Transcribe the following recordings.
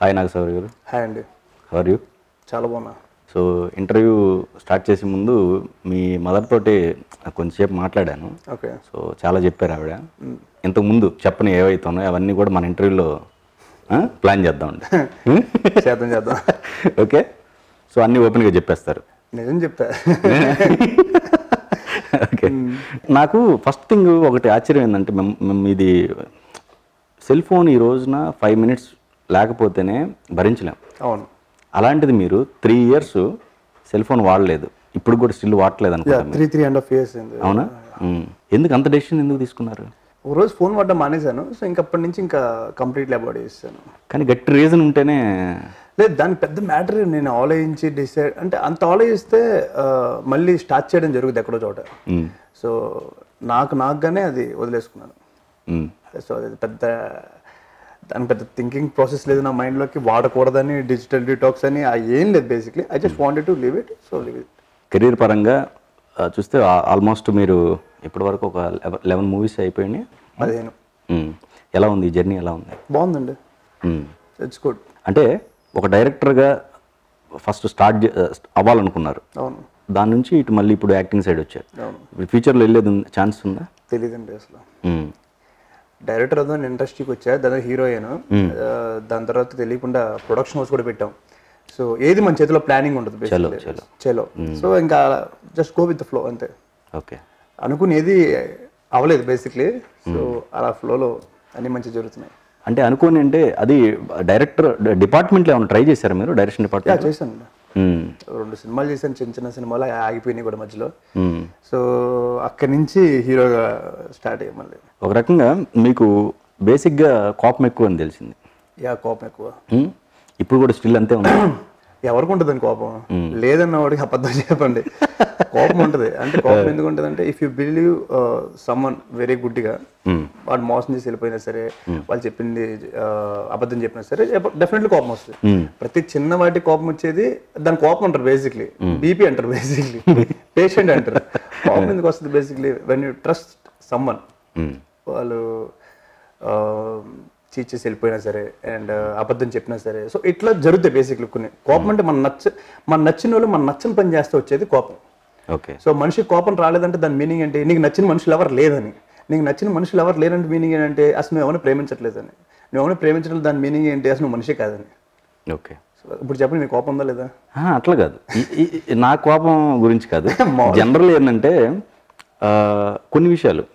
Hi నాగసాగర్ గారు hi అండి how are you చాలా బాగున్నా సో ఇంటర్వ్యూ స్టార్ట్ చేసే ముందు మీ మదర్ తోటి కొంచెంసేపు మాట్లాడాను ఓకే సో చాలా చెప్పారు ఆవిడ ఇంతకు ముందు చెప్పని ఏవైతే ఉన్నాయో అవన్నీ కూడా మన ఇంటర్వ్యూలో ప్లాన్ చేద్దామండి చేద్దాం చేద్దాం ఓకే సో అన్నీ ఓపెన్గా చెప్పేస్తారు నిజం చెప్తా ఓకే నాకు ఫస్ట్ థింగ్ ఒకటి ఆశ్చర్యం ఏంటంటే మెమ్- మెమ్ ఇది సెల్ ఫోన్ ఈ రోజున ఫైవ్ మినిట్స్ లేకపోతేనే భరించలేం అవును అలాంటిది మీరు త్రీ ఇయర్స్ సెల్ ఫోన్ వాడలేదు ఇప్పుడు కూడా స్టిల్ వాడలేదు యా అనుకుంటా three three and half years అయింది అవునా మ్మ్. ఎందుకు అంత డెసిషన్ ఎందుకు తీసుకున్నారు ఒక రోజు ఫోన్ వాడడం మానేశాను సో ఇంకప్పటి నుంచి ఇంకా కంప్లీట్లీ అవాయిడ్ చేస్తాను కానీ గట్టి రీజన్ ఉంటేనే లేదు దానికి పెద్ద మ్యాటర్ నేను ఆలోచించి డిసైడ్ అంటే అంత ఆలోచిస్తే ఆ, మళ్ళీ స్టార్ట్ చేయడం జరుగుతుంది ఎక్కడో చోట మ్మ్. సో నాకు నాకుగానే అది వదిలేసుకున్నాను మ్మ్. సో అది పెద్ద దాని పెద్ద థింకింగ్ ప్రాసెస్ లేదు నా మైండ్లోకి వాడకూడదని డిజిటల్ డిటాక్స్ అని ఆ ఏం లేదు basically I just wanted to leave it so leave it career పరంగా ఆ, చూస్తే ఆల్మోస్ట్ మీరు ఇప్పటి వరకు ఒక లెవెన్ మూవీస్ అయిపోయినాయి పదిహేను మ్మ్. ఎలా ఉంది ఈ జర్నీ ఎలా ఉంది బాగుందండి మ్మ్. ఇట్స్ గుడ్ అంటే ఒక డైరెక్టర్గా ఫస్ట్ స్టార్ట్ చే- అవ్వాలనుకున్నారు అవును దాని నుంచి ఇటు మళ్ళీ ఇప్పుడు యాక్టింగ్ సైడ్ వచ్చారు అవును ఇప్పుడు ఫ్యూచర్లో వెళ్ళేది ఛాన్స్ ఉందా తెలియదండి అసలు మ్మ్. డైరెక్టర్ అదో ఇండస్ట్రీకి వచ్చా దాని హీరో అయ్యాను ఆ, దాని తర్వాత తెలియకుండా ప్రొడక్షన్ హౌస్ కూడా పెట్టాం సో ఏది మన చేతిలో ప్లానింగ్ ఉండదు basically. చలో. చలో సో ఇంకా just go with the flow అంతే ఓకే అనుకుని ఏది అవ్వలేదు బేసిక్లీ సో అలా ఫ్లోలో అన్ని మంచి జరుగుతున్నాయి అంటే అనుకోని అంటే అది డైరెక్టర్ డిపార్ట్మెంట్లో ఏమైనా ట్రై చేశారా మీరు డైరెక్షన్ యా డిపార్ట్మెంట్ చేశాను రెండు సినిమాలు చేశాను చిన్న చిన్న సినిమాలు అవి ఆగిపోయినాయి కూడా మధ్యలో సో అక్కడి నుంచి హీరోగా స్టార్ట్ అయ్యాం మళ్ళీ ఒక రకంగా మీకు బేసిక్గా కోపం ఎక్కువ అని తెలిసింది యా కోపం ఎక్కువ మ్మ్. ఇప్పుడు కూడా స్టిల్ అంతే ఉంది ఎవరికి ఉంటుందని కోపం లేదన్న వాడికి అబద్ధం చెప్పండి కోపం ఉంటుంది అంటే కోపం ఎందుకు ఉంటుంది అంటే if you believe someone very గుడ్గా వాడు మోసం చేసి వెళ్ళిపోయినా సరే వాళ్ళు చెప్పింది ఆ, అబద్ధం చెప్పినా సరే డెఫినెట్లీ కోపం వస్తుంది ప్రతి చిన్న వాటి కోపం వచ్చేది దాని కోపం అంటారు బేసిక్లీ బీపీ అంటారు బేసిక్లీ పేషెంట్ అంటారు కోపం ఎందుకు వస్తుంది basically when you trust someone hmm. వాళ్ళు చీట్ చేసి వెళ్ళిపోయినా సరే అండ్ అబద్ధం చెప్పినా సరే సో ఇట్లా జరుగుతాయి బేసిక్లీ కొన్ని కోపం అంటే మన నచ్చ మన నచ్చిన వాళ్ళు మన నచ్చని పని చేస్తే వచ్చేది కోపం ఓకే సో మనిషికి కోపం రాలేదంటే దాని మీనింగ్ ఏంటి నీకు నచ్చిన మనుషులు ఎవరు లేదని నీకు నచ్చిన మనుషులు ఎవరు లేరంటే మీనింగ్ ఏంటంటే అసలు నువ్వు ఎవరిని ప్రేమించట్లేదని నువ్వు ఎవరిని ప్రేమించడం దాని మీనింగ్ ఏంటి అసలు నువ్వు మనిషి కాదని ఓకే సో ఇప్పుడు చెప్పండి మీకు కోపం ఉందా లేదా ఆ, అట్లా కాదు ఈ- ఈ- ఈ- నా కోపం గురించి కాదు జనరల్ ఏంటంటే ఆ, కొన్ని విషయాలు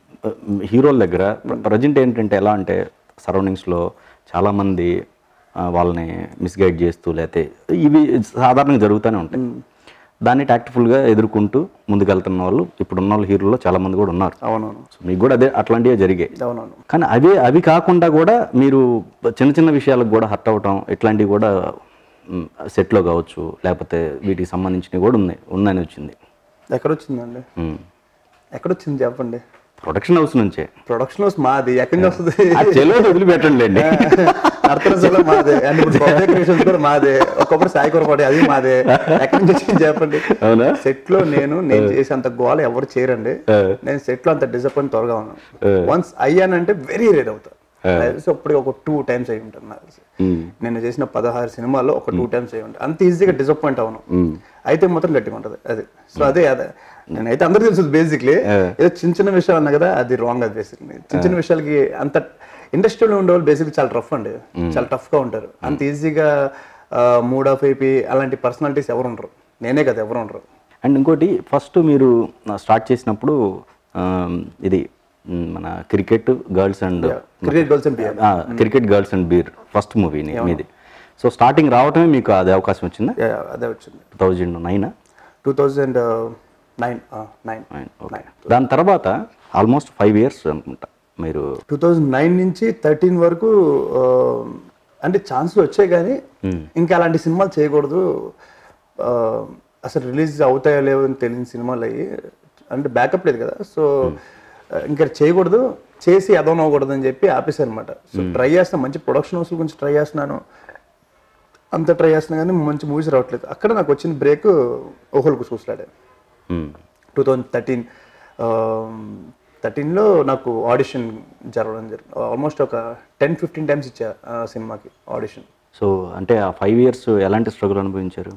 హీరోల దగ్గర ప్రజెంట్ ఏంటంటే ఎలా అంటే సరౌండింగ్స్లో చాలామంది ఆ, వాళ్ళని మిస్గైడ్ చేస్తూ లేకపోతే ఇవి సాధారణంగా జరుగుతూనే ఉంటాయి దాన్ని టాక్టిఫుల్గా ఎదుర్కొంటూ ముందుకెళ్తున్న వాళ్ళు ఇప్పుడున్న వాళ్ళు హీరోల్లో చాలామంది కూడా ఉన్నారు అవునవును సో మీకు కూడా అదే అట్లాంటివే జరిగాయి అవునవును కానీ అవే అవి కాకుండా కూడా మీరు చిన్న చిన్న విషయాలకు కూడా హర్ట్ అవ్వటం ఇట్లాంటివి కూడా మ్, సెట్లో కావచ్చు లేకపోతే వీటికి సంబంధించినవి కూడా ఉన్నాయి ఉందని వచ్చింది ఎక్కడొచ్చిందండి మ్. ఎక్కడొచ్చింది చెప్పండి ప్రొడక్షన్ హౌస్ నుంచే ప్రొడక్షన్ హౌస్ మాది ఎక్కడి నుంచి వస్తుంది ఆ చెలో వదిలిపెట్టండి అండి నర్తనశాల మాదే అండ్ ఇప్పుడు బొబ్బే క్రియేషన్స్ కూడా మాదే ఒకప్పుడు సాయి కూరపాటి అది మాదే ఎక్కడి నుంచి వచ్చింది చెప్పండి అవునా సెట్ లో నేను నేను చేసేంత గోల ఎవరు చేయరండి నేను సెట్ లో అంత డిసప్పాయింట్ త్వరగా ఉన్నాను వన్స్ అయ్యానంటే వెరీ రేర్ అవుతా సో అప్పుడు ఒక టూ టైమ్స్ అయి ఉంటాను నాకు తెలిసి. మ్. నేను చేసిన పదహారు సినిమాల్లో ఒక టూ టైమ్స్ అయి ఉంటాయి అంత ఈజీగా డిసప్పాయింట్ అవును అయితే మాత్రం గట్టిగా ఉంటుంది అది సో అదే అదే నేనైతే అందరూ తెలుసు బేసిక్లీ ఏదో చిన్న చిన్న విషయాలు అన్నా కదా అది రాంగ్ అది బేసిక్లీ చిన్న చిన్న విషయాలకి అంత ఇండస్ట్రీలో ఉండే వాళ్ళు బేసిక్లీ చాలా టఫ్ అండి చాలా tough గా ఉంటారు అంత ఈజీగా మూడ్ ఆఫ్ అయిపోయి అలాంటి పర్సనాలిటీస్ ఎవరు ఉండరు నేనే కదా ఎవరు ఉండరు అండ్ ఇంకోటి ఫస్ట్ మీరు స్టార్ట్ చేసినప్పుడు ఆ, ఇది మ్, మన cricket girls and cricket girls and PM cricket girls and beer first movie మీది సో స్టార్టింగ్ రావటమే మీకు అది అవకాశం వచ్చిందా అదే వచ్చింది two thousand nine two thousand nine nine okay దాని తర్వాత ఆల్మోస్ట్ ఫైవ్ ఇయర్స్ అనుకుంటా మీరు టూ థౌజండ్ నైన్ నుంచి థర్టీన్ వరకు ఆ, అంటే ఛాన్స్లు వచ్చాయి కానీ ఇంకా అలాంటి సినిమాలు చేయకూడదు ఆ, అసలు రిలీజ్ అవుతాయో లేవో అని తెలియని సినిమాలు అయ్యి అంటే బ్యాకప్ లేదు కదా సో ఇంకా చేయకూడదు చేసి అదనవ్వకూడదు అని చెప్పి ఆపేసాను అనమాట సో ట్రై చేస్తాను మంచి ప్రొడక్షన్ హౌస్ గురించి ట్రై చేస్తున్నాను అంత ట్రై చేస్తున్నా కానీ మంచి మూవీస్ రావట్లేదు అక్కడ నాకు వచ్చిన బ్రేక్ ఓహోల్కు చూస్తాడే మ్, టూ థౌజండ్ థర్టీన్ థర్టీన్లో నాకు ఆడిషన్ జరగడం జరిగింది ఆల్మోస్ట్ ఒక టెన్ ఫిఫ్టీన్ టైమ్స్ ఇచ్చా ఆ సినిమాకి ఆడిషన్ సో అంటే ఆ ఫైవ్ ఇయర్స్ ఎలాంటి స్ట్రగుల్ అనుభవించారు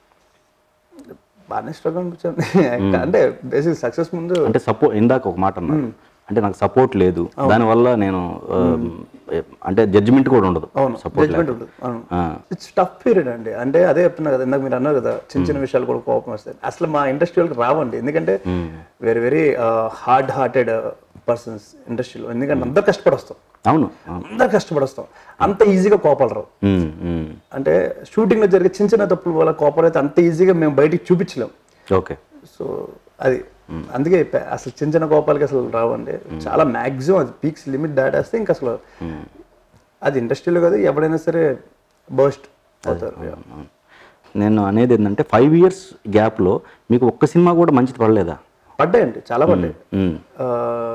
బాగానే స్ట్రగుల్ అనిపించింది అంటే బేసిక్ సక్సెస్ ముందు అంటే సపోర్ట్ ఇందాక ఒక మాట అన్నారు అంటే నాకు సపోర్ట్ లేదు దానివల్ల నేను ఆ, అంటే జడ్జిమెంట్ కూడా ఉండదు అవును సపోర్ట్ జడ్జ్మెంట్ ఉంటుంది అవును ఇట్స్ టఫ్ పీరియడ్ అండి అంటే అదే చెప్తున్నా కదా ఇందాక మీరు అన్నారు కదా చిన్న చిన్న విషయాలు కూడా కోపం వస్తాయి అసలు మా ఇండస్ట్రీ వాళ్ళకి రావండి ఎందుకంటే very very hard hearted persons ఇండస్ట్రీలో ఎందుకంటే అందరు కష్టపడి వస్తాం అవును అవును అందరు కష్టపడి వస్తాం అంత ఈజీగా కోపాలు రావు ఉమ్, ఉమ్. అంటే షూటింగ్ లో జరిగే చిన్న చిన్న తప్పులు వల్ల కోపాలు అయితే అంత ఈజీగా మేము బయటికి చూపించలేం ఓకే సో అది అందుకే చెప్పా. అసలు చిన్న చిన్న కోపాలకి అసలు రావండి చాలా మాక్సిమం అది పీక్స్ లిమిట్ దాటేస్తే ఇంకా అసలు అది ఇండస్ట్రీలో కదా ఎవడైనా సరే బర్స్ట్ అవుతారు అవును. నేను అనేది ఏంటంటే ఫైవ్ ఇయర్స్ గ్యాప్లో మీకు ఒక్క సినిమా కూడా మంచిది పడలేదా పడ్డాయండి చాలా పడ్డాయి ఉమ్, ఆ,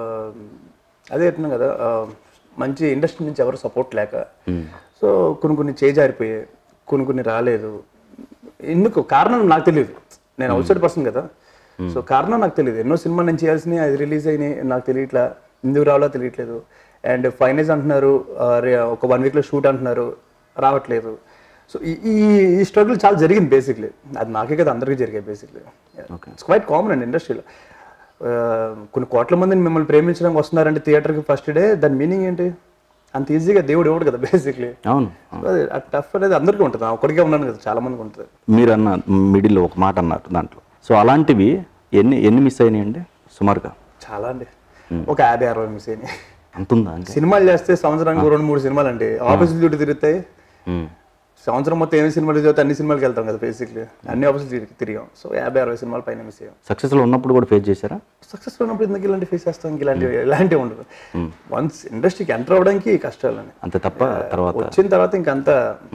అదే చెప్తున్నాం కదా ఆ, మంచి ఇండస్ట్రీ నుంచి ఎవరు సపోర్ట్ లేక సో కొన్ని కొన్ని చేజారిపోయాయి కొన్ని కొన్ని రాలేదు ఎందుకు కారణం నాకు తెలియదు నేను అవుట్ సైడ్ పర్సన్ కదా సో కారణం నాకు తెలియదు ఎన్నో సినిమా నేను చేయాల్సినవి అది రిలీజ్ అయినాయి నాకు తెలియట్లా ఎందుకు రావాలో తెలియట్లేదు అండ్ ఫైనల్స్ అంటున్నారు ఆ, రే- ఒక వన్ వీక్లో షూట్ అంటున్నారు రావట్లేదు సో ఈ ఈ- ఈ స్ట్రగుల్ చాలా జరిగింది బేసిక్లీ అది నాకే కదా అందరికీ జరిగాయి బేసిక్లీ ఇట్స్ క్వైట్ కామన్ అండి ఇండస్ట్రీలో కొన్ని కోట్ల మందిని మిమ్మల్ని ప్రేమించడానికి వస్తున్నారంటే థియేటర్కి ఫస్ట్ డే దాని మీనింగ్ ఏంటి అంత ఈజీగా దేవుడు ఇవ్వడు కదా బేసిక్లీ అవును అది టఫ్ అనేది అందరికీ ఉంటుంది నా ఒక్కడికే ఉన్నాను కదా చాలా మందికి ఉంటుంది మీరు అన్న మిడిల్లో ఒక మాట అన్నారు దాంట్లో సో అలాంటివి ఎన్ని ఎన్ని మిస్ అయినాయండి సుమారుగా చాలా అండి ఒక యాభై అరవై మిస్ అయినాయి అంతుందా అంటే సినిమాలు చేస్తే సంవత్సరానికి రెండు మూడు సినిమాలు అండి ఆఫీసులు డ్యూటీ తిరుగుతాయి ఉమ్, సంవత్సరం మొత్తం ఏమి సినిమాలు చదివితే అన్ని సినిమాలకి వెళ్తాం కదా బేసిక్లీ అన్ని ఆఫీసులు తిరిగి తిరిగాం సో యాభై అరవై సినిమాల పైన మిస్ అయ్యాం సక్సెస్లో ఉన్నప్పుడు కూడా ఫేస్ చేశారా సక్సెస్ ఉన్నప్పుడు ఎందుకు ఇలాంటి ఫేస్ చేస్తాం ఇంక ఇలాంటివి ఇలాంటివి ఉండదు వన్స్ ఇండస్ట్రీకి ఎంటర్ అవ్వడానికి కష్టాలని అంతే తప్ప తర్వాత వచ్చిన తర్వాత ఇంకంతా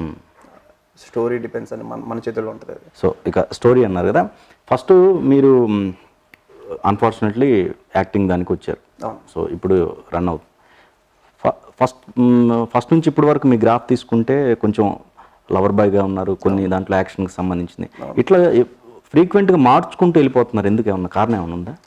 స్టోరీ డిపెండ్స్ అని మన మన చేతుల్లో ఉంటుంది అది సో ఇక స్టోరీ అన్నారు కదా ఫస్ట్ మీరు అన్ఫార్చునేట్లీ యాక్టింగ్ దానికి వచ్చారు అవును. సో ఇప్పుడు రన్ అవుతుంది ఫస్ట్ ఫస్ట్ నుంచి ఇప్పటి వరకు మీ గ్రాఫ్ తీసుకుంటే కొంచెం లవర్ బాయ్గా ఉన్నారు కొన్ని దాంట్లో యాక్షన్కి సంబంధించింది ఇట్లా ఫ్రీక్వెంట్గా మార్చుకుంటూ వెళ్ళిపోతున్నారు ఎందుకు ఏమన్నా కారణం ఏమైనా ఉందా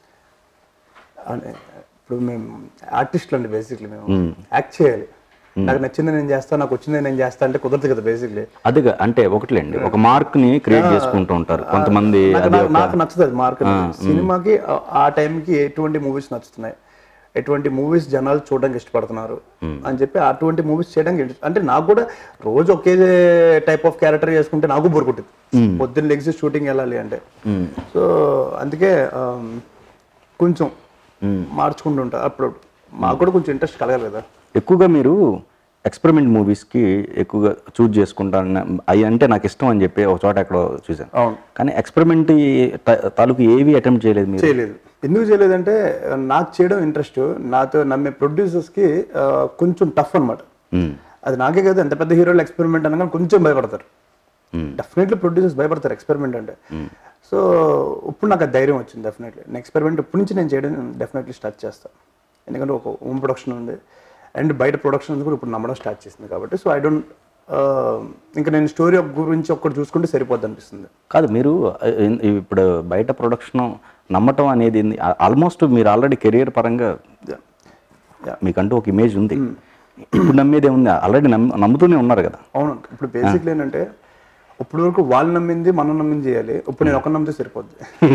అని ఇప్పుడు మేము ఆర్టిస్టులు అండి బేసిక్లీ మేము యాక్ట్ చేయాలి నాకు నచ్చింది నేను చేస్తా నాకు వచ్చింది నేను చేస్తా అంటే కుదరదు కదా బేసిక్లీ అదిగా అంటే ఒకటిలేండి ఒక మార్క్ని క్రియేట్ చేసుకుంటూ ఉంటారు కొంతమంది నాకు అది నాకు- నాకు నచ్చదు అది మార్కెట్ సినిమాకి ఆ- ఆ టైంకి ఎటువంటి మూవీస్ నచ్చుతున్నాయి ఎటువంటి మూవీస్ జనాలు చూడడానికి ఇష్టపడుతున్నారు అని చెప్పి అటువంటి మూవీస్ చేయడానికి ఇంట్రెస్ట్ అంటే నాకు కూడా రోజు ఒకే టైప్ ఆఫ్ క్యారెక్టర్ చేసుకుంటే నాకు బోర్ కొట్టింది పొద్దున్న లెగ్స్ షూటింగ్ వెళ్ళాలి అంటే సో అందుకే ఆమ్, కొంచెం మార్చుకుంటూ ఉంటా అప్పుడు మాకు కూడా కొంచెం ఇంట్రెస్ట్ కలగాలి కదా ఎక్కువగా మీరు ఎక్స్పెరిమెంట్ మూవీస్కి ఎక్కువగా చూజ్ చేసుకుంటాను అవి అంటే నాకు ఇష్టం అని చెప్పి ఒక చోట ఎక్కడో చూశాను అవును కానీ ఎక్స్పెరిమెంట్ తాలూకు ఏవి అటెంప్ట్ చేయలేదు మీరు చేయలేదు ఎందుకు చేయలేదంటే నాకు చేయడం ఇంట్రెస్ట్ నాతో నమ్మే ప్రొడ్యూసర్స్కి కొంచెం టఫ్ అన్నమాట మ్మ్. అది నాకే కదా ఎంత పెద్ద హీరోలు ఎక్స్పెరిమెంట్ అనగా కొంచెం భయపడతారు మ్మ్. డెఫినెట్లీ ప్రొడ్యూసర్స్ భయపడతారు ఎక్స్పెరిమెంట్ అంటే సో ఇప్పుడు నాకు ఆ ధైర్యం వచ్చింది డెఫినెట్లీ నేను ఎక్స్పెరిమెంట్ ఇప్పటి నుంచి నేను చేయడం డెఫినెట్లీ స్టార్ట్ చేస్తాను ఎందుకంటే ఒక హోమ్ ప్రొడక్షన్ ఉంది అండ్ బయట ప్రొడక్షన్ కూడా ఇప్పుడు నమ్మడం స్టార్ట్ చేసింది కాబట్టి సో ఐ డోంట్ ఇంకా నేను స్టోరీ గురించి ఒక్కటి చూసుకుంటే సరిపోద్ది అనిపిస్తుంది కాదు మీరు ఆ, ఇన్- ఇప్పుడు బయట ప్రొడక్షన్ నమ్మటం అనేది ఆల్మోస్ట్ మీరు ఆల్రెడీ కెరియర్ పరంగా Yeah. మీకంటూ ఒక ఇమేజ్ ఉంది ఇప్పుడు నమ్మేది ఏముంది ఆల్రెడీ నమ్ముతూనే ఉన్నారు కదా అవును ఇప్పుడు బేసిక్లీ ఏంటంటే ఇప్పుడు వరకు వాళ్ళు నమ్మింది మనం నమ్మింది చేయాలి ఇప్పుడు నేను ఒక నమ్మితే సరిపోద్ది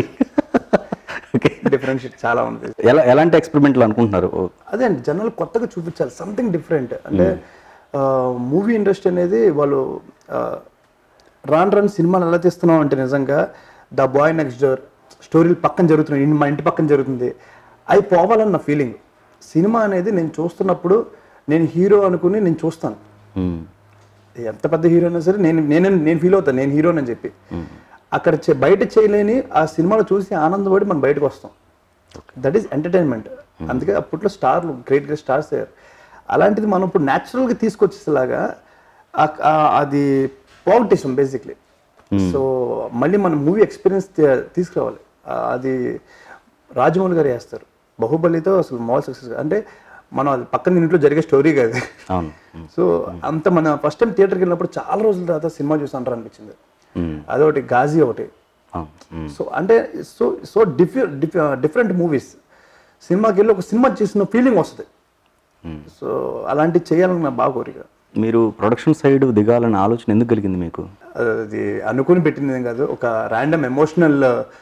డిఫరెన్షియేట్ చాలా ఉంది ఎలా ఎలాంటి ఎక్స్పెరిమెంట్లు అనుకుంటున్నారు అదే అండి జనాలు కొత్తగా చూపించాలి సంథింగ్ డిఫరెంట్ అంటే మూవీ ఇండస్ట్రీ అనేది వాళ్ళు ఆ, రాను రాను సినిమాలు ఎలా తీస్తున్నాం అంటే నిజంగా ద బాయ్ నెక్స్ట్ డోర్ స్టోరీలు పక్కన జరుగుతున్నాయి ఇన్- మా ఇంటి పక్కన జరుగుతుంది అవి పోవాలని నా ఫీలింగ్ సినిమా అనేది నేను చూస్తున్నప్పుడు నేను హీరో అనుకుని నేను చూస్తాను మ్మ్. ఎంత పెద్ద హీరో అయినా సరే నేను నేను నేను ఫీల్ అవుతాను నేను హీరోని అని చెప్పి అక్కడ చే- బయట చేయలేని ఆ సినిమాలో చూసి ఆనందపడి మనం బయటకు వస్తాం దట్ ఈస్ ఎంటర్టైన్మెంట్ అందుకే అప్పట్లో స్టార్లు గ్రేట్ గ్రేట్ స్టార్స్ అయ్యారు అలాంటిది మనం ఇప్పుడు న్యాచురల్గా తీసుకొచ్చేలాగా ఆ- ఆ- అది పోగొట్టేసాం బేసిక్లీ సో మళ్ళీ మనం మూవీ ఎక్స్పీరియన్స్ తీసుకురావాలి ఆ, అది రాజమౌళి గారు వేస్తారు బాహుబలితో అసలు మాల్ సక్సెస్ అంటే మనం అది పక్కన ఇంట్లో జరిగే స్టోరీ కాదు అవును సో అంత మన ఫస్ట్ టైం థియేటర్కి వెళ్ళినప్పుడు చాలా రోజుల తర్వాత సినిమా చూసి అంటారు అనిపించింది మ్మ్. అదొకటి గాజీ ఒకటి అవును మ్మ్. సో అంటే సో సో డిఫి డిఫరెంట్ మూవీస్ సినిమాకి వెళ్ళి ఒక సినిమా చేసిన ఫీలింగ్ వస్తుంది సో అలాంటివి చేయాలని నా బాగా కోరిక మీరు ప్రొడక్షన్ సైడ్ దిగాలనే ఆలోచన ఎందుకు కలిగింది మీకు అది అనుకుని పెట్టింది ఏం కాదు ఒక ర్యాండమ్ ఎమోషనల్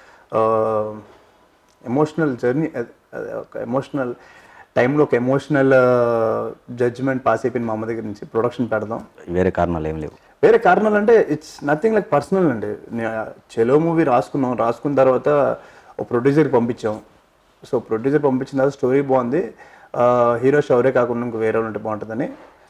ఎమోషనల్ జర్నీ ఒక ఎమోషనల్ టైంలో ఒక ఎమోషనల్ జడ్జ్మెంట్ పాస్ అయిపోయింది మా అమ్మ దగ్గర నుంచి ప్రొడక్షన్ పెడదాం వేరే కారణాలు ఏం లేవు వేరే కారణాలు అంటే ఇట్స్ నథింగ్ లైక్ పర్సనల్ అండి నే- చెలో మూవీ రాసుకున్నాం రాసుకున్న తర్వాత ఒక ప్రొడ్యూసర్కి పంపించాం సో ప్రొడ్యూసర్ పంపించిన తర్వాత స్టోరీ బాగుంది హీరో షౌరే కాకుండా ఇంకో వేరే వాళ్ళు ఉంటే బాగుంటుందని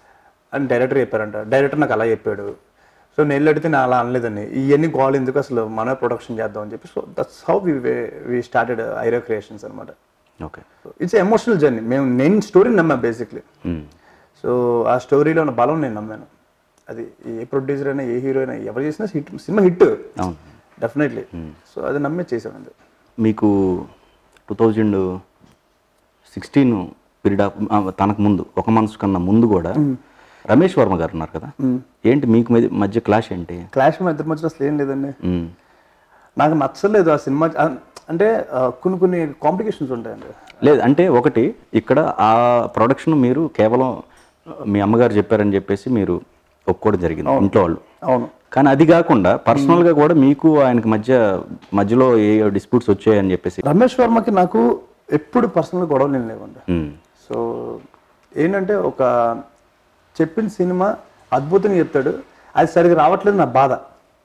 అని డైరెక్టర్ చెప్పారంట డైరెక్టర్ నాకు అలా చెప్పాడు సో నేను వెళ్ళి అడిగితే నేను అలా అనలేదండి ఇవన్నీ గోల్ ఎందుకు అసలు మనమే ప్రొడక్షన్ చేద్దాం అని చెప్పి so that's how we we started ఐరో క్రియేషన్స్ అనమాట ఓకే ఇట్స్ ఎమోషనల్ జర్నీ మేము నేను స్టోరీని నమ్మా బేసిక్లీ సో ఆ స్టోరీలో ఉన్న బలం నేను నమ్మాను అది ఏ ప్రొడ్యూసర్ అయినా ఏ హీరో అయినా ఎవరు చేసినా హిట్ సినిమా హిట్ అవును డెఫినెట్లీ సో అది నమ్మే చేసాను అది మీకు two thousand sixteen period of తనకు ముందు ఒక మనసు కన్నా ముందు కూడా రమేష్ వర్మ గారు ఉన్నారు కదా ఏంటి మీకు మధ్య- మధ్య క్లాష్ ఏంటి క్లాష్ మా ఇద్దరి మధ్యలో అసలు ఏం లేదండి మ్మ్. నాకు నచ్చలేదు ఆ సినిమా ఆ- అంటే ఆ, కొన్ని కొన్ని కాంప్లికేషన్స్ ఉంటాయండి లేదు అంటే ఒకటి ఇక్కడ ఆ ప్రొడక్షన్ మీరు కేవలం మీ అమ్మగారు చెప్పారని చెప్పేసి మీరు ఒప్పుకోవడం జరిగింది ఇంట్లో వాళ్ళు అవును కానీ అది కాకుండా పర్సనల్ గా కూడా మీకు ఆయనకి మధ్య మధ్యలో ఏ డిస్ప్యూట్స్ వచ్చాయని చెప్పేసి రమేష్ వర్మకి నాకు ఎప్పుడు పర్సనల్ గొడవలు ఏం లేవండి మ్మ్. సో ఏంటంటే ఒక చెప్పిన సినిమా అద్భుతంగా చెప్తాడు అది సరిగ్గా రావట్లేదు నా బాధ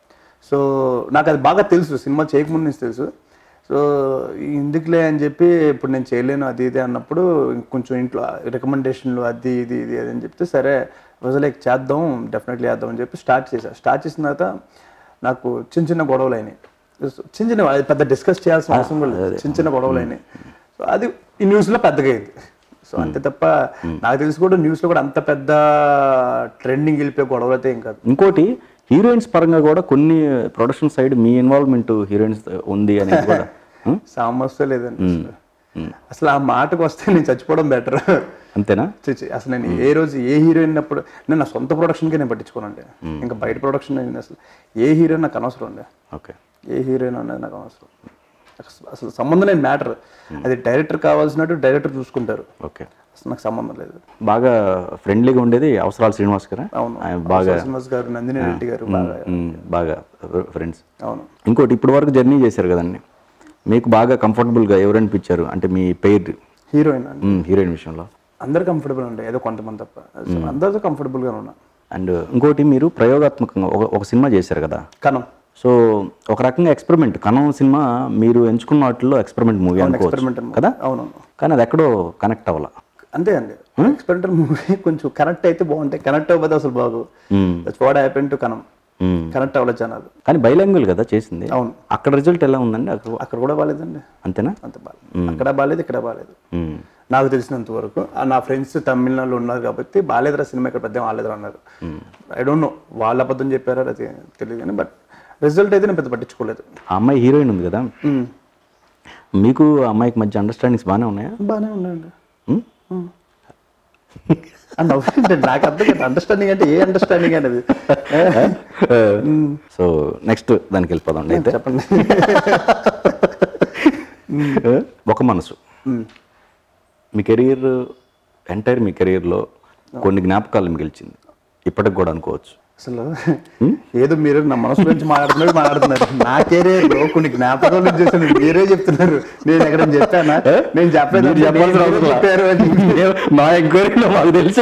సో నాకు అది బాగా తెలుసు సినిమా చేయకముందు నుంచి తెలుసు సో ఎందుకులే అని చెప్పి ఇప్పుడు నేను చేయలేను అది ఇది అన్నప్పుడు కొంచెం ఇంట్లో రికమెండేషన్లు అది ఇది ఇది అది అని చెప్తే సరే రోజులకి చేద్దాం డెఫినెట్లీ చేద్దాం అని చెప్పి స్టార్ట్ చేశా స్టార్ట్ చేసిన తర్వాత నాకు చిన్న చిన్న గొడవలు అయినాయి చిన్న చిన్న అది పెద్ద డిస్కస్ చేయాల్సిన అవసరం కూడా లేదు చిన్న చిన్న గొడవలు అయినాయి సో అది ఈ న్యూస్లో పెద్దగా అయింది సో అంతే తప్ప నాకు తెలిసి కూడా న్యూస్లో కూడా అంత పెద్ద ట్రెండింగ్ వెళ్ళిపోయే గొడవలు అయితే ఏం కాదు ఇంకోటి హీరోయిన్స్ పరంగా కూడా కొన్ని ప్రొడక్షన్ సైడ్ మీ ఇన్వాల్వ్మెంట్ హీరోయిన్స్ ఉంది అనేది కూడా మ్మ్? సమస్య లేదండి అసలు. అసలు ఆ మాటకు వస్తే నేను చచ్చిపోవడం బెటర్ అంతేనా అసలు నేను ఏ రోజు ఏ హీరోయిన్ అప్పుడు నేను నా సొంత ప్రొడక్షన్కే నేను పట్టించుకోనండి ఇంకా బయట ప్రొడక్షన్ నేను అసలు ఏ హీరోయిన్ నాకు అనవసరం అండి ఓకే ఏ హీరోయిన్ అనేది నాకు అవసరం అసలు- అసలు సంబంధం లేని మ్యాటర్ అది డైరెక్టర్ కావాల్సినట్టు డైరెక్టర్ చూసుకుంటారు ఓకే అసలు నాకు సంబంధం లేదు బాగా ఫ్రెండ్లీగా ఉండేది అవసరాలు శ్రీనివాస్ గారా అవును ఆయన బాగా శ్రీనివాస్ గారు నందిని రెడ్డి గారు బాగా మ్మ్, బాగా ఫ్రెండ్స్ అవును ఇంకోటి ఇప్పటి వరకు జర్నీ చేశారు కదండి మీకు బాగా కంఫర్టబుల్గా ఎవరు అనిపించారు అంటే మీ పేరు హీరోయిన్ అండి హీరోయిన్ విషయంలో అందరు కంఫర్టబుల్ ఉండే ఏదో కొంతమంది తప్ప సో అందరితో comfortable గా ఉన్నా అండ్ ఇంకోటి మీరు ప్రయోగాత్మకంగా ఒక ఒక సినిమా చేశారు కదా కనం సో ఒక రకంగా ఎక్స్పెరిమెంట్ కనం సినిమా మీరు ఎంచుకున్న వాటిలో ఎక్స్పెరిమెంట్ మూవీ అనుకోవచ్చు ఎక్స్పెరిమెంటల్ కదా అవునవును కానీ అది ఎక్కడో కనెక్ట్ అవ్వాల అంతే అండి ఎక్స్పెరిమెంటల్ మూవీ కొంచెం కనెక్ట్ అయితే బాగుంటాయి కనెక్ట్ అవ్వదు అసలు బాగు దట్స్ వాట్ హ్యాపెన్ టు కనం మ్మ్. కనెక్ట్ అవ్వలేదు జనాలు కానీ బైలాంగ్వేజ్ కదా చేసింది అవును అక్కడ రిజల్ట్ ఎలా ఉందండి అక్కడ అక్కడ కూడా బాగాలేదండి అంతేనా అంత బాగాలేదు అక్కడ బాగాలేదు ఇక్కడ బాగాలేదు మ్మ్. నాకు తెలిసినంత వరకు ఆ నా ఫ్రెండ్స్ తమిళనాడులో ఉన్నారు కాబట్టి బాగాలేదురా సినిమా ఇక్కడ పెద్ద బాగాలేదురా అన్నారు ఐ డోంట్ నో వాళ్ళ అబద్ధం చెప్పారా అది తెలియదు కానీ బట్ రిజల్ట్ అయితే నేను పెద్ద పట్టించుకోలేదు ఆ అమ్మాయి హీరోయిన్ ఉంది కదా మ్మ్. మీకు ఆ అమ్మాయికి మధ్య అండర్స్టాండింగ్స్ బాగానే ఉన్నాయా బాగానే ఉన్నాయండి మ్మ్? అండ్ నవ్వుతుంటే నాకు అర్థం కాదు అండర్స్టాండింగ్ అంటే ఏ అండర్స్టాండింగ్ అనేది సో నెక్స్ట్ దానికి వెళ్ళిపోదాం అయితే చెప్పండి ఒక మనసు మీ కెరీర్ ఎంటైర్ మీ కెరీర్లో కొన్ని జ్ఞాపకాలు మిగిల్చింది ఇప్పటికి కూడా అనుకోవచ్చు అసలు ఏదో మీరు నా మనసు గురించి మాట్లాడుతున్నారు మాట్లాడుతున్నారు నా కెరీర్ లో కొన్ని జ్ఞాపకాలు నుంచి చేశాను మీరే చెప్తున్నారు నేను ఎక్కడ చెప్పానా నేను చెప్పలేదు మీరు చెప్పాల్సిన మీరే అవసరం లేదు. చెప్పారు అని చెప్పి. మా ఎంక్వైరీలో మాకు తెలిసి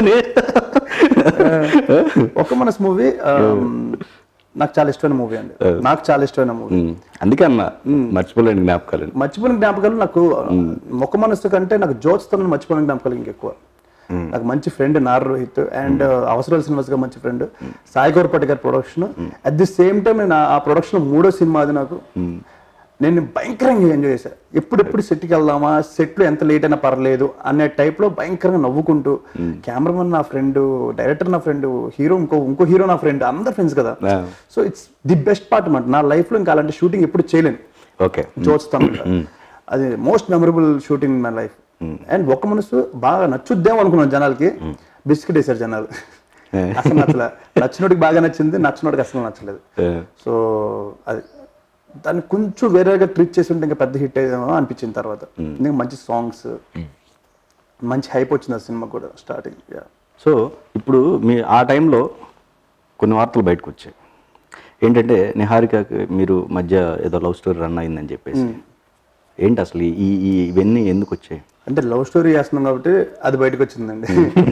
ఒక మనసు మూవీ నాకు చాలా ఇష్టమైన మూవీ అండి నాకు చాలా ఇష్టమైన మూవీ అందుకే అన్న మర్చిపోలేని జ్ఞాపకాలు మర్చిపోయిన జ్ఞాపకాలు నాకు ఒక మనసు కంటే నాకు జోత్స్తో మర్చిపోయిన జ్ఞాపకాలు ఇంకెక్కువ నాకు మంచి ఫ్రెండ్ నార్ రోహిత్ అండ్ అవసరాల సినిమాస్ గా మంచి ఫ్రెండ్ సాయి గౌరపట్టి గారి production at the same time నేను ఆ ప్రొడక్షన్ మూడో సినిమా అది నాకు నేను భయంకరంగా ఎంజాయ్ చేశాను ఎప్పుడెప్పుడు సెట్కి వెళ్దామా సెట్లో ఎంత లేట్ అయినా పర్లేదు అనే టైప్లో భయంకరంగా నవ్వుకుంటూ కెమెరామన్ నా ఫ్రెండ్ డైరెక్టర్ నా ఫ్రెండ్ హీరో ఇంకో ఇంకో హీరో నా ఫ్రెండ్ అందరు ఫ్రెండ్స్ కదా so it's the best part అనమాట నా లైఫ్లో ఇంకా అలాంటి షూటింగ్ ఎప్పుడు చేయలేను ఓకే చూస్తాను అది most memorable shooting in my life and ఒక మనసు బాగా నచ్చుద్దేమో అనుకున్నాను జనాలకి బిస్కెట్ వేశారు జనాలు అసలు నచ్చలే నచ్చినోడికి బాగా నచ్చింది నచ్చినోడికి అసలు నచ్చలేదు సో అది దాన్ని కొంచెం వేరేగా ట్రీట్ చేసి ఉంటే ఇంకా పెద్ద హిట్ అయ్యేమో అనిపించిన తర్వాత ఇంకా మంచి సాంగ్స్ మంచి హైప్ వచ్చింది ఆ సినిమా కూడా స్టార్టింగ్ సో ఇప్పుడు మీ ఆ టైంలో కొన్ని వార్తలు బయటకు వచ్చాయి ఏంటంటే నిహారికకి మీరు మధ్య ఏదో లవ్ స్టోరీ రన్ అయిందని చెప్పేసి ఏంటి అసలు ఈ ఈ ఇవన్నీ ఎందుకు వచ్చాయి అంటే లవ్ స్టోరీ చేస్తున్నాం కాబట్టి అది బయటకు వచ్చిందండి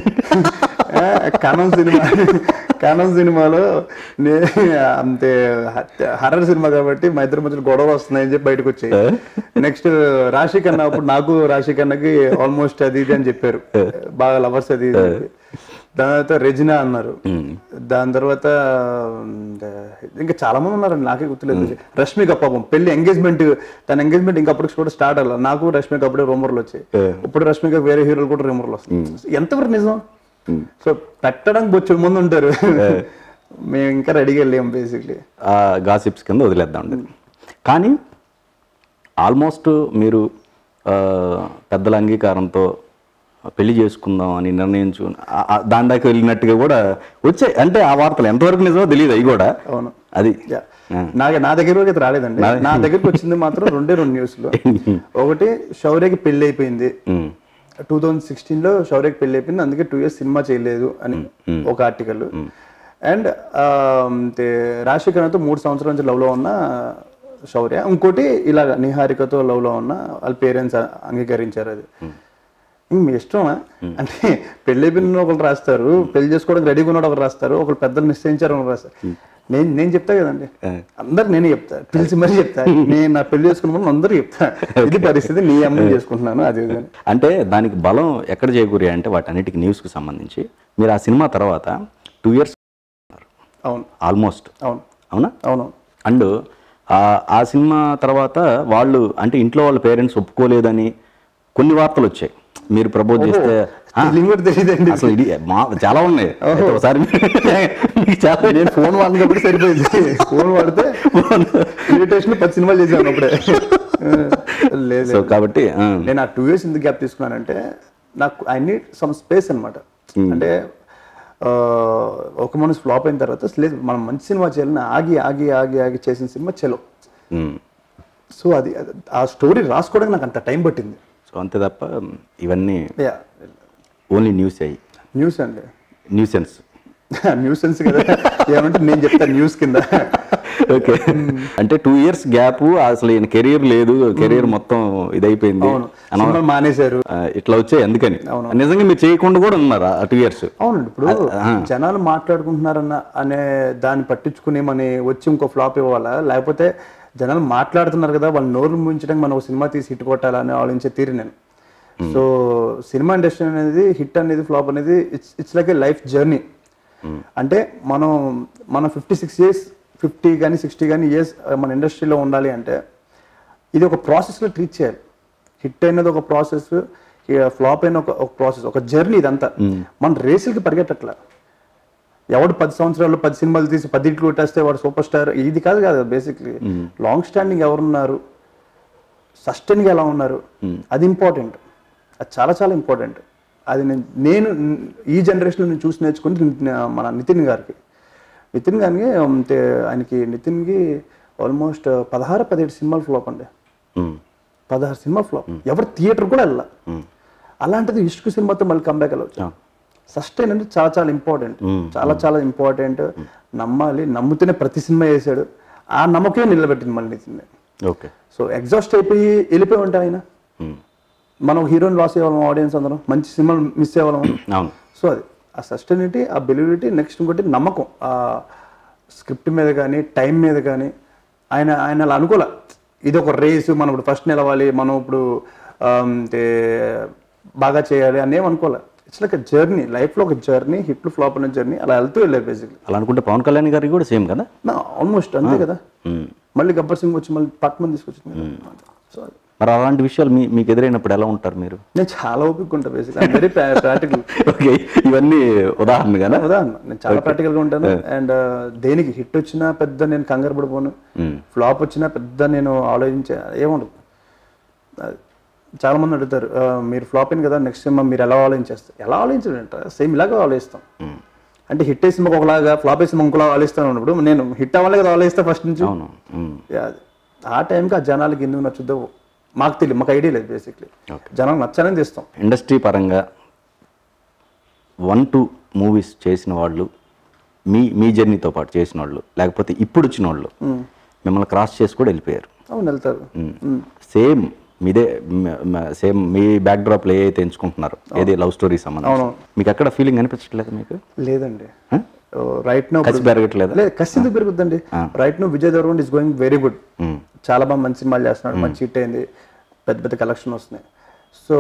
కానం సినిమా కానం సినిమాలో నే అంతే హర్రర్ సినిమా కాబట్టి మా ఇద్దరి మధ్యలో గొడవ వస్తున్నాయని చెప్పి బయటకు వచ్చాయి నెక్స్ట్ రాశి కన్నా అప్పుడు నాకు రాశి కన్నాకి ఆల్మోస్ట్ అది ఇది అని చెప్పారు బాగా లవర్స్ అది ఇది అని చెప్పి. దాని తర్వాత రెజినా అన్నారు దాని తర్వాత ఇంకా చాలా మంది ఉన్నారండి నాకే గుర్తులేదు రష్మిక పాపం పెళ్లి ఎంగేజ్మెంట్ తన ఎంగేజ్మెంట్ ఇంకా అప్పటికి కూడా స్టార్ట్ అవ్వాలి నాకు రష్మిక అప్పుడే రూమర్లు వచ్చాయి ఇప్పుడు రష్మిక వేరే హీరోలు కూడా రూమర్లు వస్తాయి ఎంతవరకు నిజం సో పెట్టడానికి బొచ్చుడు ముందు ఉంటారు మేము ఇంకా రెడీగా వెళ్ళాం బేసిక్లీ ఆ గాసిప్స్ కింద వదిలేద్దాం కానీ ఆల్మోస్ట్ మీరు ఆ, పెద్దల అంగీకారంతో పెళ్లి చేసుకుందాం అని నిర్ణయించు ఆ- ఆ దాని దాకా వెళ్ళినట్టుగా కూడా వచ్చాయి అంటే ఆ వార్తలు ఎంతవరకు నిజమో తెలియదు అవి కూడా అవును అది నా నా దగ్గర వరకు అయితే రాలేదండి నా దగ్గరికి వచ్చింది మాత్రం రెండే రెండు న్యూస్లు ఒకటి శౌర్యకి పెళ్లి అయిపోయింది ఉమ్, టూ థౌజండ్ సిక్స్టీన్ లో శౌర్యకి పెళ్లి అయిపోయింది అందుకే టూ ఇయర్స్ సినిమా చేయలేదు అని ఒక ఆర్టికల్ అండ్ రాశి ఖన్నాతో మూడు సంవత్సరాల నుంచి లవ్ లో ఉన్న శౌర్య ఇంకోటి ఇలాగ నిహారికతో లవ్ లో ఉన్న వాళ్ళ పేరెంట్స్ అంగీకరించారు అది ఇంక మీ ఇష్టమా అంటే పెళ్లి అయిపోయిన ఒకరు రాస్తారు పెళ్లి చేసుకోవడానికి రెడీగా ఉన్నాడు ఒకరు రాస్తారు ఒకరు పెద్దలు నిశ్చయించారు ఒకరు రాస్తారు నేను నేను చెప్తా కదండి అందరు నేనే చెప్తా పిలిచి మరీ చెప్తా నేను నా పెళ్లి చేసుకున్న వాళ్ళు అందరూ చెప్తా ఇది పరిస్థితి నీ అమ్మాయి చేసుకుంటున్నాను అది ఇది అని. అంటే దానికి బలం ఎక్కడ చేకూరి అంటే వాటన్నిటికి న్యూస్కి సంబంధించి మీరు ఆ సినిమా తర్వాత టూ ఇయర్స్ అవును ఆల్మోస్ట్ అవును అవునా అవును అండ్ ఆ- ఆ సినిమా తర్వాత వాళ్ళు అంటే ఇంట్లో వాళ్ళ పేరెంట్స్ ఒప్పుకోలేదని కొన్ని వార్తలు వచ్చాయి మీరు ప్రపోజ్ చేస్తే ఆ, ఫీలింగ్ కూడా తెలియదండి అసలు ఇది మా చాలా ఉన్నాయి అయితే ఒకసారి మీకు చాలా నేను ఫోన్ వాడినప్పుడు సరిపోయింది ఫోన్ వాడితే ఇన్విటేషన్ పది సినిమాలు చేశాను అప్పుడే లేదు సో కాబట్టి ఆ, నేను ఆ టూ ఇయర్స్ ఎందుకు గ్యాప్ తీసుకున్నానంటే నాకు ఐ నీడ్ సమ్ స్పేస్ అనమాట అంటే ఆ, ఒక మనసు ఫ్లాప్ అయిన తర్వాత లేదు మనం మంచి సినిమా చేయాలని ఆగి ఆగి ఆగి ఆగి చేసిన సినిమా చలో ఉమ్. సో అది అది- ఆ స్టోరీ రాసుకోవడానికి నాకు అంత టైం పట్టింది సో అంతే తప్ప ఇవన్నీ యా ఓన్లీ న్యూస్ అయ్యి న్యూస్ అండి న్యూసెన్స్ న్యూస్ సెన్స్ కదా ఏమంటే నేను చెప్తాను న్యూస్ కింద ఓకే అంటే టూ ఇయర్స్ గ్యాప్ అసలు ఈయన కెరీర్ లేదు కెరీర్ మొత్తం ఇదైపోయింది అవును అనవ- సినిమాలు మానేశారు ఆ, ఇట్లా వచ్చాయి అందుకని నిజంగా మీరు చేయకుండా కూడా ఉన్నారు ఆ టూ ఇయర్స్ అవునండి ఇప్పుడు జనాలు మాట్లాడుకుంటున్నారన్న అనే దాన్ని పట్టించుకునేమని వచ్చి ఇంకో ఫ్లాప్ ఇవ్వాలా లేకపోతే జనాలు మాట్లాడుతున్నారు కదా వాళ్ళు నోరు ముంచడానికి మనం ఒక సినిమా తీసి హిట్ కొట్టాలా అని ఆలోచించే తీరు నేను సో సినిమా ఇండస్ట్రీ అనేది హిట్ అనేది ఫ్లాప్ అనేది it's it's like a life journey అంటే మనం మన ఫిఫ్టీ సిక్స్ ఇయర్స్ ఫిఫ్టీ కానీ సిక్స్టీ కానీ ఇయర్స్ మన ఇండస్ట్రీలో ఉండాలి అంటే ఇది ఒక ప్రాసెస్లో ట్రీట్ చేయాలి హిట్ అయినది ఒక ప్రాసెస్ ఫ్లాప్ అయిన ఒక ఒక ప్రాసెస్ ఒక జర్నీ ఇదంతా మన రేసులకి పరిగెట్టట్లా ఎవడు పది సంవత్సరాలు పది సినిమాలు తీసి పదింట్లు కొట్టేస్తే వాడు సూపర్ స్టార్ ఇది కాదు కాదు బేసిక్లీ లాంగ్ స్టాండింగ్ ఎవరున్నారు సస్టైన్గా ఎలా ఉన్నారు అది ఇంపార్టెంట్ అది చాలా చాలా ఇంపార్టెంట్ అది నేను నేను ఈ జనరేషన్లో నేను చూసి నేర్చుకుంది నితిన్- మన నితిన్ గారికి నితిన్ గారికి అంటే ఆయనకి నితిన్కి ఆల్మోస్ట్ పదహారు పదిహేడు సినిమాలు ఫ్లాప్ అండి పదహారు సినిమా ఫ్లాప్ ఎవరు థియేటర్ కూడా వెళ్ళాల అలాంటిది ఇష్క్ సినిమాతో మళ్ళీ కంబ్యాక్ వెళ్ళవచ్చు సస్టైన్ అంటే చాలా చాలా ఇంపార్టెంట్ చాలా చాలా ఇంపార్టెంట్ నమ్మాలి నమ్ముతూనే ప్రతి సినిమా చేశాడు ఆ నమ్మకమే నిలబెట్టింది మళ్ళీ నితిన్ ఓకే సో ఎగ్జాస్ట్ అయిపోయి వెళ్ళిపోయి ఉంటాం ఆయన మనం హీరోని లాస్ అయ్యేవాళ్ళం ఆడియన్స్ అందరం మంచి సినిమాలు మిస్ అయ్యేవాళ్ళం అవును సో అది ఆ సస్టైనిటీ ఆ బెలివిటీ నెక్స్ట్ ఇంకోటి నమ్మకం ఆ స్క్రిప్ట్ మీద కానీ టైం మీద కానీ ఆయన ఆయన అలా అనుకోలే ఇది ఒక రేస్ మనం ఇప్పుడు ఫస్ట్ నిలవాలి మనం ఇప్పుడు ఆమ్, తే, బాగా చేయాలి అని ఏం అనుకోలే ఇట్స్ లైక్ జర్నీ లైఫ్లో ఒక జర్నీ హిట్లు ఫ్లాప్ అనే జర్నీ అలా వెళ్తూ వెళ్ళారు బేసిక్లీ అలా అనుకుంటే పవన్ కళ్యాణ్ గారికి కూడా సేమ్ కదా ఆల్మోస్ట్ అంతే కదా మ్మ్. మళ్ళీ గబ్బర్ సింగ్ వచ్చి మళ్ళీ పట్టుమని తీసుకొచ్చింది సో అది మరి అలాంటి విషయాలు మీ మీకు ఎదురైనప్పుడు ఎలా ఉంటారు మీరు నేను చాలా ఓపిక ఉంటా బేసిక్లీ వెరీ ప్రాక్టికల్ ఓకే ఇవన్నీ ఉదాహరణగానా ఉదాహరణ నేను చాలా ప్రాక్టికల్ గా ఉంటాను అండ్ దేనికి హిట్ వచ్చినా పెద్ద నేను కంగారు పడిపోను ఫ్లాప్ వచ్చినా పెద్ద నేను ఆలోచించే ఏముండదు అది చాలా మంది అడుగుతారు "ఆ, మీరు ఫ్లాప్ అయింది కదా నెక్స్ట్ సినిమా మీరు ఎలా ఆలోచించేస్తారు ఎలా ఆలోచించడంట సేమ్ ఇలాగే ఆలోచిస్తాం అంటే హిట్ అయ్యే సినిమాకి ఒకలాగా ఫ్లాప్ అయ్యే సినిమా ఇంకోలా ఆలోచిస్తాను అన్నప్పుడు నేను హిట్ అవ్వాలి కదా ఆలోచిస్తా ఫస్ట్ నుంచి అవును మ్మ్. Yeah, అది. ఆ టైంకి ఆ జనాలకి ఎందుకు నచ్చుద్దో మాకు తెలియదు మాకు ఐడియా లేదు బేసిక్లీ జనాలకు నచ్చాలని తీస్తాం ఇండస్ట్రీ పరంగా వన్ టూ మూవీస్ చేసిన వాళ్ళు మీ మీ జర్నీతో పాటు చేసిన వాళ్ళు లేకపోతే ఇప్పుడు వచ్చిన వాళ్ళు మిమ్మల్ని క్రాస్ చేసి కూడా వెళ్ళిపోయారు అవును వెళ్తారు సేమ్ మీదే సేమ్ మీ బ్యాక్ డ్రాప్లో ఏ అయితే ఎంచుకుంటున్నారు ఏది లవ్ స్టోరీ సంబంధం మీకు ఎక్కడ ఫీలింగ్ అనిపించట్లేదు మీకు లేదండి Huh? రైట్ నో కసి పెరగట్లేదా లేదు కసి ఎందుకు పెరుగుద్దండి right no Vijay Deverakonda is going very good చాలా బాగా మంచి సినిమాలు చేస్తున్నాడు మంచి హిట్ అయింది పెద్ద పెద్ద కలెక్షన్ వస్తున్నాయి సో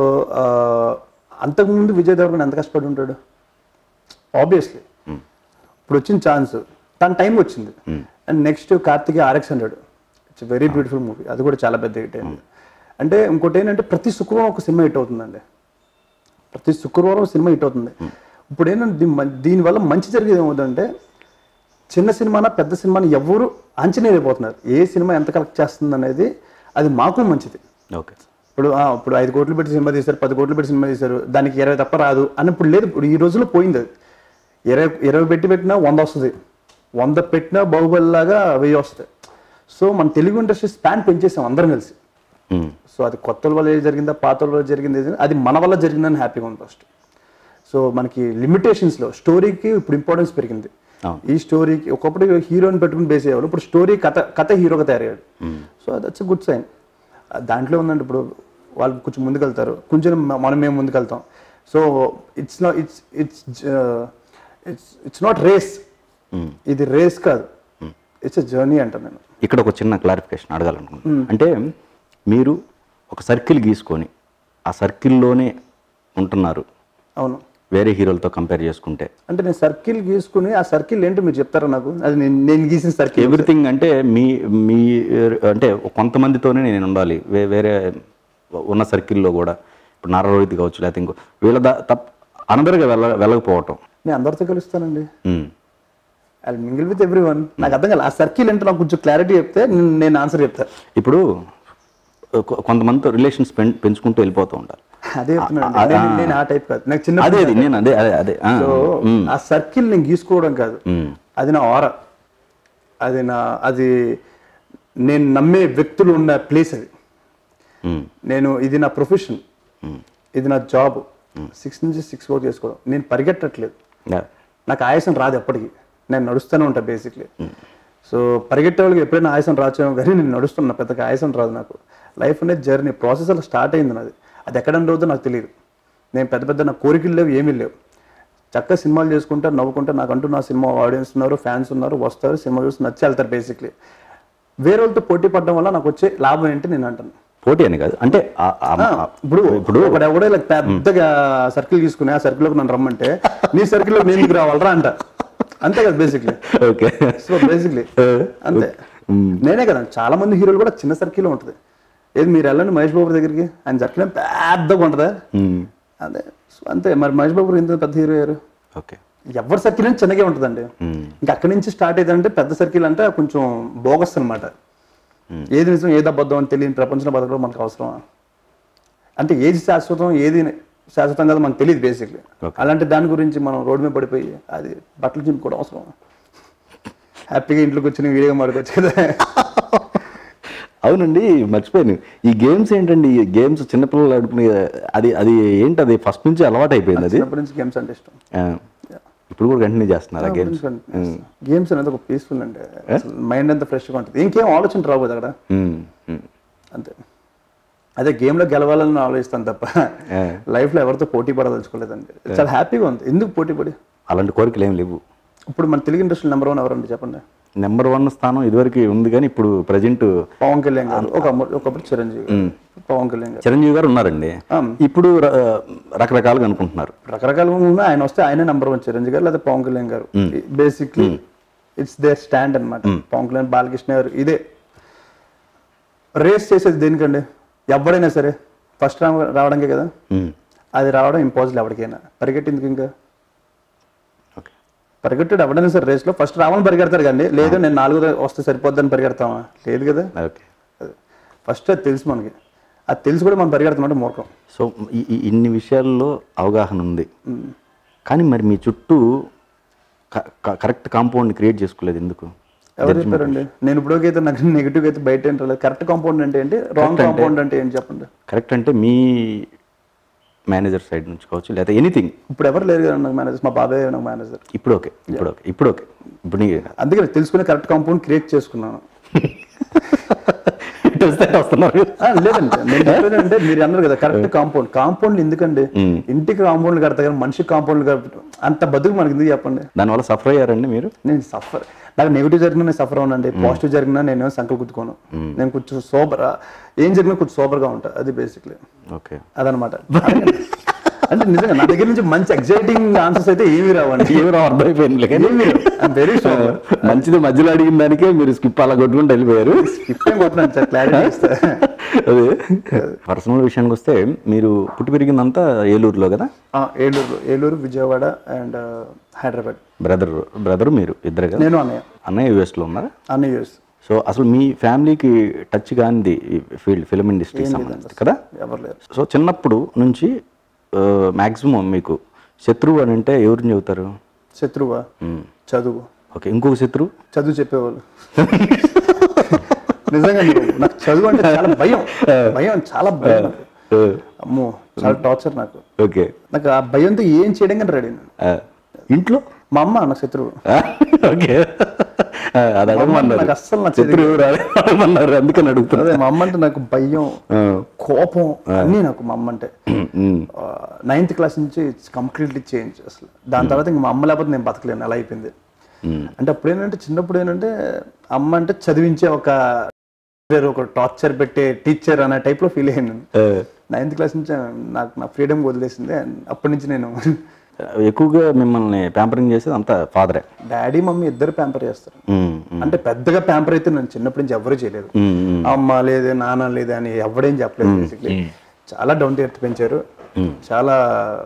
అంతకుముందు విజయ్ దేవరకొండ ఎంత కష్టపడి ఉంటాడు ఆబ్వియస్లీ ఇప్పుడు వచ్చిన ఛాన్స్ తన టైం వచ్చింది and next Karthik RX hundred it's very beautiful movie అది కూడా చాలా పెద్ద హిట్ అయింది అంటే ఇంకోటి ఏంటంటే ప్రతి శుక్రవారం ఒక సినిమా హిట్ అవుతుందండి ప్రతి శుక్రవారం సినిమా హిట్ అవుతుంది ఇప్పుడు ఏంటంటే దీని మ- దీనివల్ల మంచి జరిగేది ఏమవుతుందంటే చిన్న సినిమానా పెద్ద సినిమాని ఎవరు అంచనా వేయబోతున్నారు ఏ సినిమా ఎంత కలెక్ట్ చేస్తుంది అనేది అది మాకు మంచిది ఓకే ఇప్పుడు ఆ, ఇప్పుడు ఐదు కోట్లు పెట్టి సినిమా తీశారు పది కోట్లు పెట్టి సినిమా తీశారు దానికి ఇరవై తప్ప రాదు అని ఇప్పుడు లేదు ఇప్పుడు ఈ రోజుల్లో పోయింది అది ఇరవై ఇరవై పెట్టి పెట్టినా వంద వస్తుంది వంద పెట్టినా బాహుబలి లాగా వెయ్యి వస్తాయి సో మన తెలుగు ఇండస్ట్రీ స్పాన్ పెంచేసాం అందరం కలిసి సో అది కొత్త వల్ల ఏది జరిగిందా పాత వల్ల జరిగింది ఏది- అది మన వల్ల జరిగిందని హ్యాపీగా ఉంది ఫస్ట్ సో మనకి లిమిటేషన్స్లో స్టోరీకి ఇప్పుడు ఇంపార్టెన్స్ పెరిగింది అవును. ఈ స్టోరీకి ఒకప్పుడు హీరోని పెట్టుకుని బేస్ అయ్యేవాళ్ళు ఇప్పుడు స్టోరీ కథ కథ హీరోగా తయారయ్యాడు సో దట్స్ గుడ్ సైన్ దాంట్లో ఉందండి ఇప్పుడు వాళ్ళు కొంచెం ముందుకెళ్తారు కొంచెం మ- మనం మేము ముందుకెళ్తాం so it's not it's it's it's it's not race ఇది రేస్ కాదు ఇట్స్ ఎ జర్నీ అంటాను నేను ఇక్కడ ఒక చిన్న క్లారిఫికేషన్ అడగాలనుకుంటున్నాను అంటే మీరు ఒక సర్కిల్ గీసుకొని ఆ సర్కిల్లోనే ఉంటున్నారు అవును వేరే హీరోలతో కంపేర్ చేసుకుంటే అంటే నేను సర్కిల్ గీసుకుని ఆ సర్కిల్ ఏంటో మీరు చెప్తారా నాకు అది నేను నేను గీసిన సర్కిల్ ఎవ్రీథింగ్ అంటే మీ మీ అంటే కొంతమందితోనే నేను ఉండాలి వే- వేరే ఉన్న సర్కిల్లో కూడా ఇప్పుడు నారా రోహిత్ కావచ్చు లేకపోతే ఇంకో వీళ్ళ దా తప్ప అనదర్గా వెళ్ళ వెళ్ళకపోవటం నేను అందరితో కలుస్తానండి um. I mingle with everyone నాకు అర్థం కాదు ఆ సర్కిల్ అంటే నాకు కొంచెం క్లారిటీ చెప్తే నేను- నేను ఆన్సర్ చెప్తా ఇప్పుడు కొ- కొంతమందితో రిలేషన్స్ పెంచుకుంటూ వెళ్ళిపోతూ ఉంటారు అదే చెప్తున్నాను నేను నేను ఆ టైప్ కాదు నాకు చిన్న అదే అది నేను అదే అదే అదే ఆ. సో ఆ సర్కిల్ నేను గీసుకోవడం కాదు అది నా ఆర అది నా అది నేను నమ్మే వ్యక్తులు ఉన్న ప్లేస్ అది ఉమ్. నేను ఇది నా ప్రొఫెషన్ ఇది నా జాబ్ సిక్స్ నుంచి సిక్స్ వర్క్ చేసుకోవడం నేను పరిగెట్టట్లేదు Yeah. నాకు ఆయాసం రాదు ఎప్పటికీ నేను నడుస్తూనే ఉంటాను బేసిక్లీ సో పరిగెట్టే వాళ్ళకి ఎప్పుడైనా ఆయాసం రాచేమో కానీ నేను నడుస్తున్నా పెద్దగా ఆయాసం రాదు నాకు లైఫ్ అనేది జర్నీ ప్రాసెస్ అలా స్టార్ట్ అయింది నాది అది ఎక్కడ అవుతుందో నాకు తెలియదు నేను పెద్ద పెద్ద నా కోరికలు లేవు ఏమీ లేవు చక్కగా సినిమాలు చేసుకుంటా నవ్వుకుంటా నాకంటూ నా సినిమా ఆడియన్స్ ఉన్నారు ఫ్యాన్స్ ఉన్నారు వస్తారు సినిమా చూసి నచ్చి వెళ్తారు బేసిక్లీ వేరే వాళ్ళతో పోటీ పడడం వల్ల నాకు వచ్చే లాభం ఏంటి నేను అంటాను పోటీ అని కాదు అంటే ఆ- ఆ- ఆ- ఇప్పుడు ఇప్పుడు ఒకడు ఎవడో ఇలా పెద్దగా సర్కిల్ తీసుకుని ఆ circle లోకి నన్ను రమ్మంటే నీ circle లోకి నేను ఎందుకు రావాలరా అంట అంతే కదా బేసిక్లీ ఓకే సో బేసిక్లీ అంతే నేనే కదా చాలా మంది హీరోలు కూడా చిన్న సర్కిల్ ఉంటుంది ఏది మీరు వెళ్ళండి మహేష్ బాబు దగ్గరికి ఆయన సర్కిల్ పెద్దగా ఉంటుందా అదే సో అంతే మరి మహేష్ బాబు ఇంత పెద్ద హీరో అయ్యారు ఓకే ఎవరి సర్కిల్ అని చిన్నగా ఉంటుందండి ఇంకా అక్కడి నుంచి స్టార్ట్ అయ్యిందంటే పెద్ద సర్కిల్ అంటే కొంచెం బోగస్ అనమాట ఏది నిజం ఏది అబద్ధం అని తెలియని ప్రపంచంలో బతకడం మనకు అవసరమా అంటే ఏది శాశ్వతం ఏది శాశ్వతం కాదు మనకు తెలియదు బేసిక్లీ Okay. అలాంటి దాని గురించి మనం రోడ్డు మీద పడిపోయి అది బట్టలు చింపుకోవడం అవసరం హ్యాపీగా ఇంట్లోకి వచ్చి వీడియో మాడుకోవచ్చు కదా అవునండి మర్చిపోయాను ఈ గేమ్స్ ఏంటండి ఈ గేమ్స్ చిన్నపిల్లలు ఆడుకునే అది అది ఏంటి అది ఫస్ట్ నుంచి అలవాటు అయిపోయింది అది చిన్నప్పటి నుంచి గేమ్స్ అంటే ఇష్టం ఆ. ఇప్పుడు కూడా కంటిన్యూ చేస్తున్నారు ఆ గేమ్స్ గేమ్స్ అనేది ఒక పీస్ఫుల్ అంటే మైండ్ అంతా ఫ్రెష్గా ఉంటుంది ఇంకేం ఆలోచన రావు కదా అక్కడ అంతే అదే గేమ్లో గెలవాలని ఆలోచిస్తాను తప్ప లైఫ్లో ఎవరితో పోటీ పడదలుచుకోలేదండి చాలా హ్యాపీగా ఉంది ఎందుకు పోటీ పడి అలాంటి కోరికలు ఏం లేవు ఇప్పుడు మన తెలుగు ఇండస్ట్రీ నెంబర్ వన్ ఎవరండి చెప్పండి నెంబర్ వన్ స్థానం ఇదివరకు ఉంది కానీ ఇప్పుడు ప్రజెంట్ పవన్ కళ్యాణ్ గారు ఒక ఒకప్పుడు చిరంజీవి గారు. పవన్ కళ్యాణ్ గారు చిరంజీవి గారు ఉన్నారండి ఇప్పుడు ర- రకరకాలుగా అనుకుంటున్నారు రకరకాలుగా ఉన్నా ఆయన వస్తే ఆయనే నెంబర్ వన్ చిరంజీవి గారు లేదా పవన్ కళ్యాణ్ గారు బేసిక్లీ ఇట్స్ దేర్ స్టాండ్ అన్నమాట పవన్ కళ్యాణ్ బాలకృష్ణ గారు ఇదే రేస్ చేసేది దేనికండి ఎవడైనా సరే ఫస్ట్ రావడానికే కదా ఉమ్. అది రావడం ఇంపాసిబుల్ ఎవరికైనా పరిగెట్టేందుకు ఇంకా ఓకే పరిగెట్టాడు ఎవడైనా సరే రేస్లో ఫస్ట్ రావాలని పరిగెడతారు కానీ లేదు నేను నాలుగో వస్తే సరిపోద్దని పరిగెడతామా లేదు కదా ఓకే ఫస్ట్ అది తెలుసు మనకి అది తెలిసి కూడా మనం పరిగెడుతున్నాం మూర్ఖం సో ఈ- ఈ ఇన్ని విషయాల్లో అవగాహన ఉంది కానీ మరి మీ చుట్టూ క- క- కరెక్ట్ కాంపౌండ్ క్రియేట్ చేసుకోలేదు ఎందుకు ఎవరు చెప్పారండి నేను ఇప్పుడు అయితే నాకు నెగిటివ్ అయితే బయట ఏంటో లేదు కరెక్ట్ కాంపౌండ్ అంటే ఏంటి రాంగ్ కాంపౌండ్ అంటే ఏంటి చెప్పండి కరెక్ట్ అంటే మీ మేనేజర్ సైడ్ నుంచి కావచ్చు లేదా ఎనీథింగ్ ఇప్పుడు ఎవరు లేరు కదా నాకు మేనేజర్ మా బాబాయ్ నాకు మేనేజర్ ఇప్పుడు ఓకే ఇప్పుడు ఓకే ఇప్పుడు ఓకే ఇప్పుడు నీ అందుకే తెలుసుకునే కరెక్ట్ కాంపౌండ్ క్రియేట్ చేసుకున్నాను ఇటు వస్తే వస్తున్నారు ఆ, లేదండి నేను చెప్పేది అంటే మీరు అన్నారు కదా కరెక్ట్ కాంపౌండ్ కాంపౌండ్ ఎందుకండి ఇంటికి కాంపౌండ్ కడతా కానీ మనిషికి కాంపౌండ్ కడతాం అంత బతుకు మనకి ఎందుకు చెప్పండి దానివల్ల సఫర్ అయ్యారండి మీరు నేను సఫర్ నాకు నెగిటివ్ జరిగినా నేను సఫర్ అవునండి పాజిటివ్ జరిగినా నేను సంకల్ కుట్టుకోను నేను కొంచెం సోబర్ ఏం జరిగినా కొంచెం సోబర్గా ఉంటా అది బేసిక్లీ ఓకే అదనమాట అంటే నిజంగా నా దగ్గర నుంచి మంచి ఎగ్జైటింగ్ ఆన్సర్స్ అయితే ఏమి రావండి ఏమో అర్థమైపోయింది కానీ ఏమి వెరీ సోబర్ మంచిది మధ్యలో అడిగిన దానికే మీరు స్కిప్ అలా కొట్టుకుంటూ వెళ్ళిపోయారు ఇప్పుడే కొట్టినాను సార్ క్లారిటీ ఇస్తా అదే పర్సనల్ విషయానికి వస్తే మీరు పుట్టి పెరిగిందంతా ఏలూరులో కదా ఆ, Eluru Eluru Vijayawada and Hyderabad brother brother మీరు ఇద్దరు కదా నేను అన్నయ్య అన్నయ్య యూఎస్లో ఉన్నారా అన్న యూఎస్ సో అసలు మీ ఫ్యామిలీకి టచ్ కానిది ఫీల్డ్ ఫిలిం ఇండస్ట్రీకి సంబంధించి కదా ఎవరు లేరు సో చిన్నప్పుడు నుంచి మ్యాక్సిమం మీకు శత్రువు అని అంటే ఎవరిని చెబుతారు శత్రువా చదువు ఓకే ఇంకొక శత్రువు చదువు చెప్పేవాళ్ళు నిజంగా నీకు నాకు చదువు అంటే చాలా భయం భయం చాలా భయం నాకు. అమ్మో చాలా టార్చర్ నాకు ఓకే నాకు ఆ భయంతో ఏం చేయడం కానీ రెడీ నేను ఇంట్లో మా అమ్మ నాకు శత్రువు ఓకే అది అడగమన్నారు నాకు అస్సలు నచ్చదు శత్రువు ఎవరు అడగమన్నారు అందుకని అడుగుతున్నా అదే మా అమ్మ అంటే నాకు భయం కోపం అన్నీ నాకు మా అమ్మ అంటే నైన్త్ క్లాస్ నుంచి ఇట్స్ కంప్లీట్లీ చేంజ్ అసలు దాని తర్వాత ఇంక మా అమ్మ లేకపోతే నేను బతకలేను అలా అయిపోయింది అంటే అప్పుడు ఏంటంటే చిన్నప్పుడు ఏంటంటే అమ్మ అంటే చదివించే ఒక ఒక టార్చర్ పెట్టే టీచర్ అనే టైప్లో ఫీల్ అయ్యాను నైన్త్ క్లాస్ నుంచి నాకు నా ఫ్రీడమ్ వదిలేసింది And అప్పటి నుంచి నేను ఎక్కువగా మిమ్మల్ని ప్యాంపరింగ్ చేసేది అంతా ఫాదరే డాడీ మమ్మీ ఇద్దరు ప్యాంపర్ చేస్తారు అంటే పెద్దగా ప్యాంపర్ అయితే నేను చిన్నప్పటి నుంచి ఎవరు చేయలేదు అమ్మ లేదు నాన్న లేదు అని ఎవడేం చెప్పలేదు బేసిక్లీ చాలా డౌన్ టు ఎర్త్ పెంచారు చాలా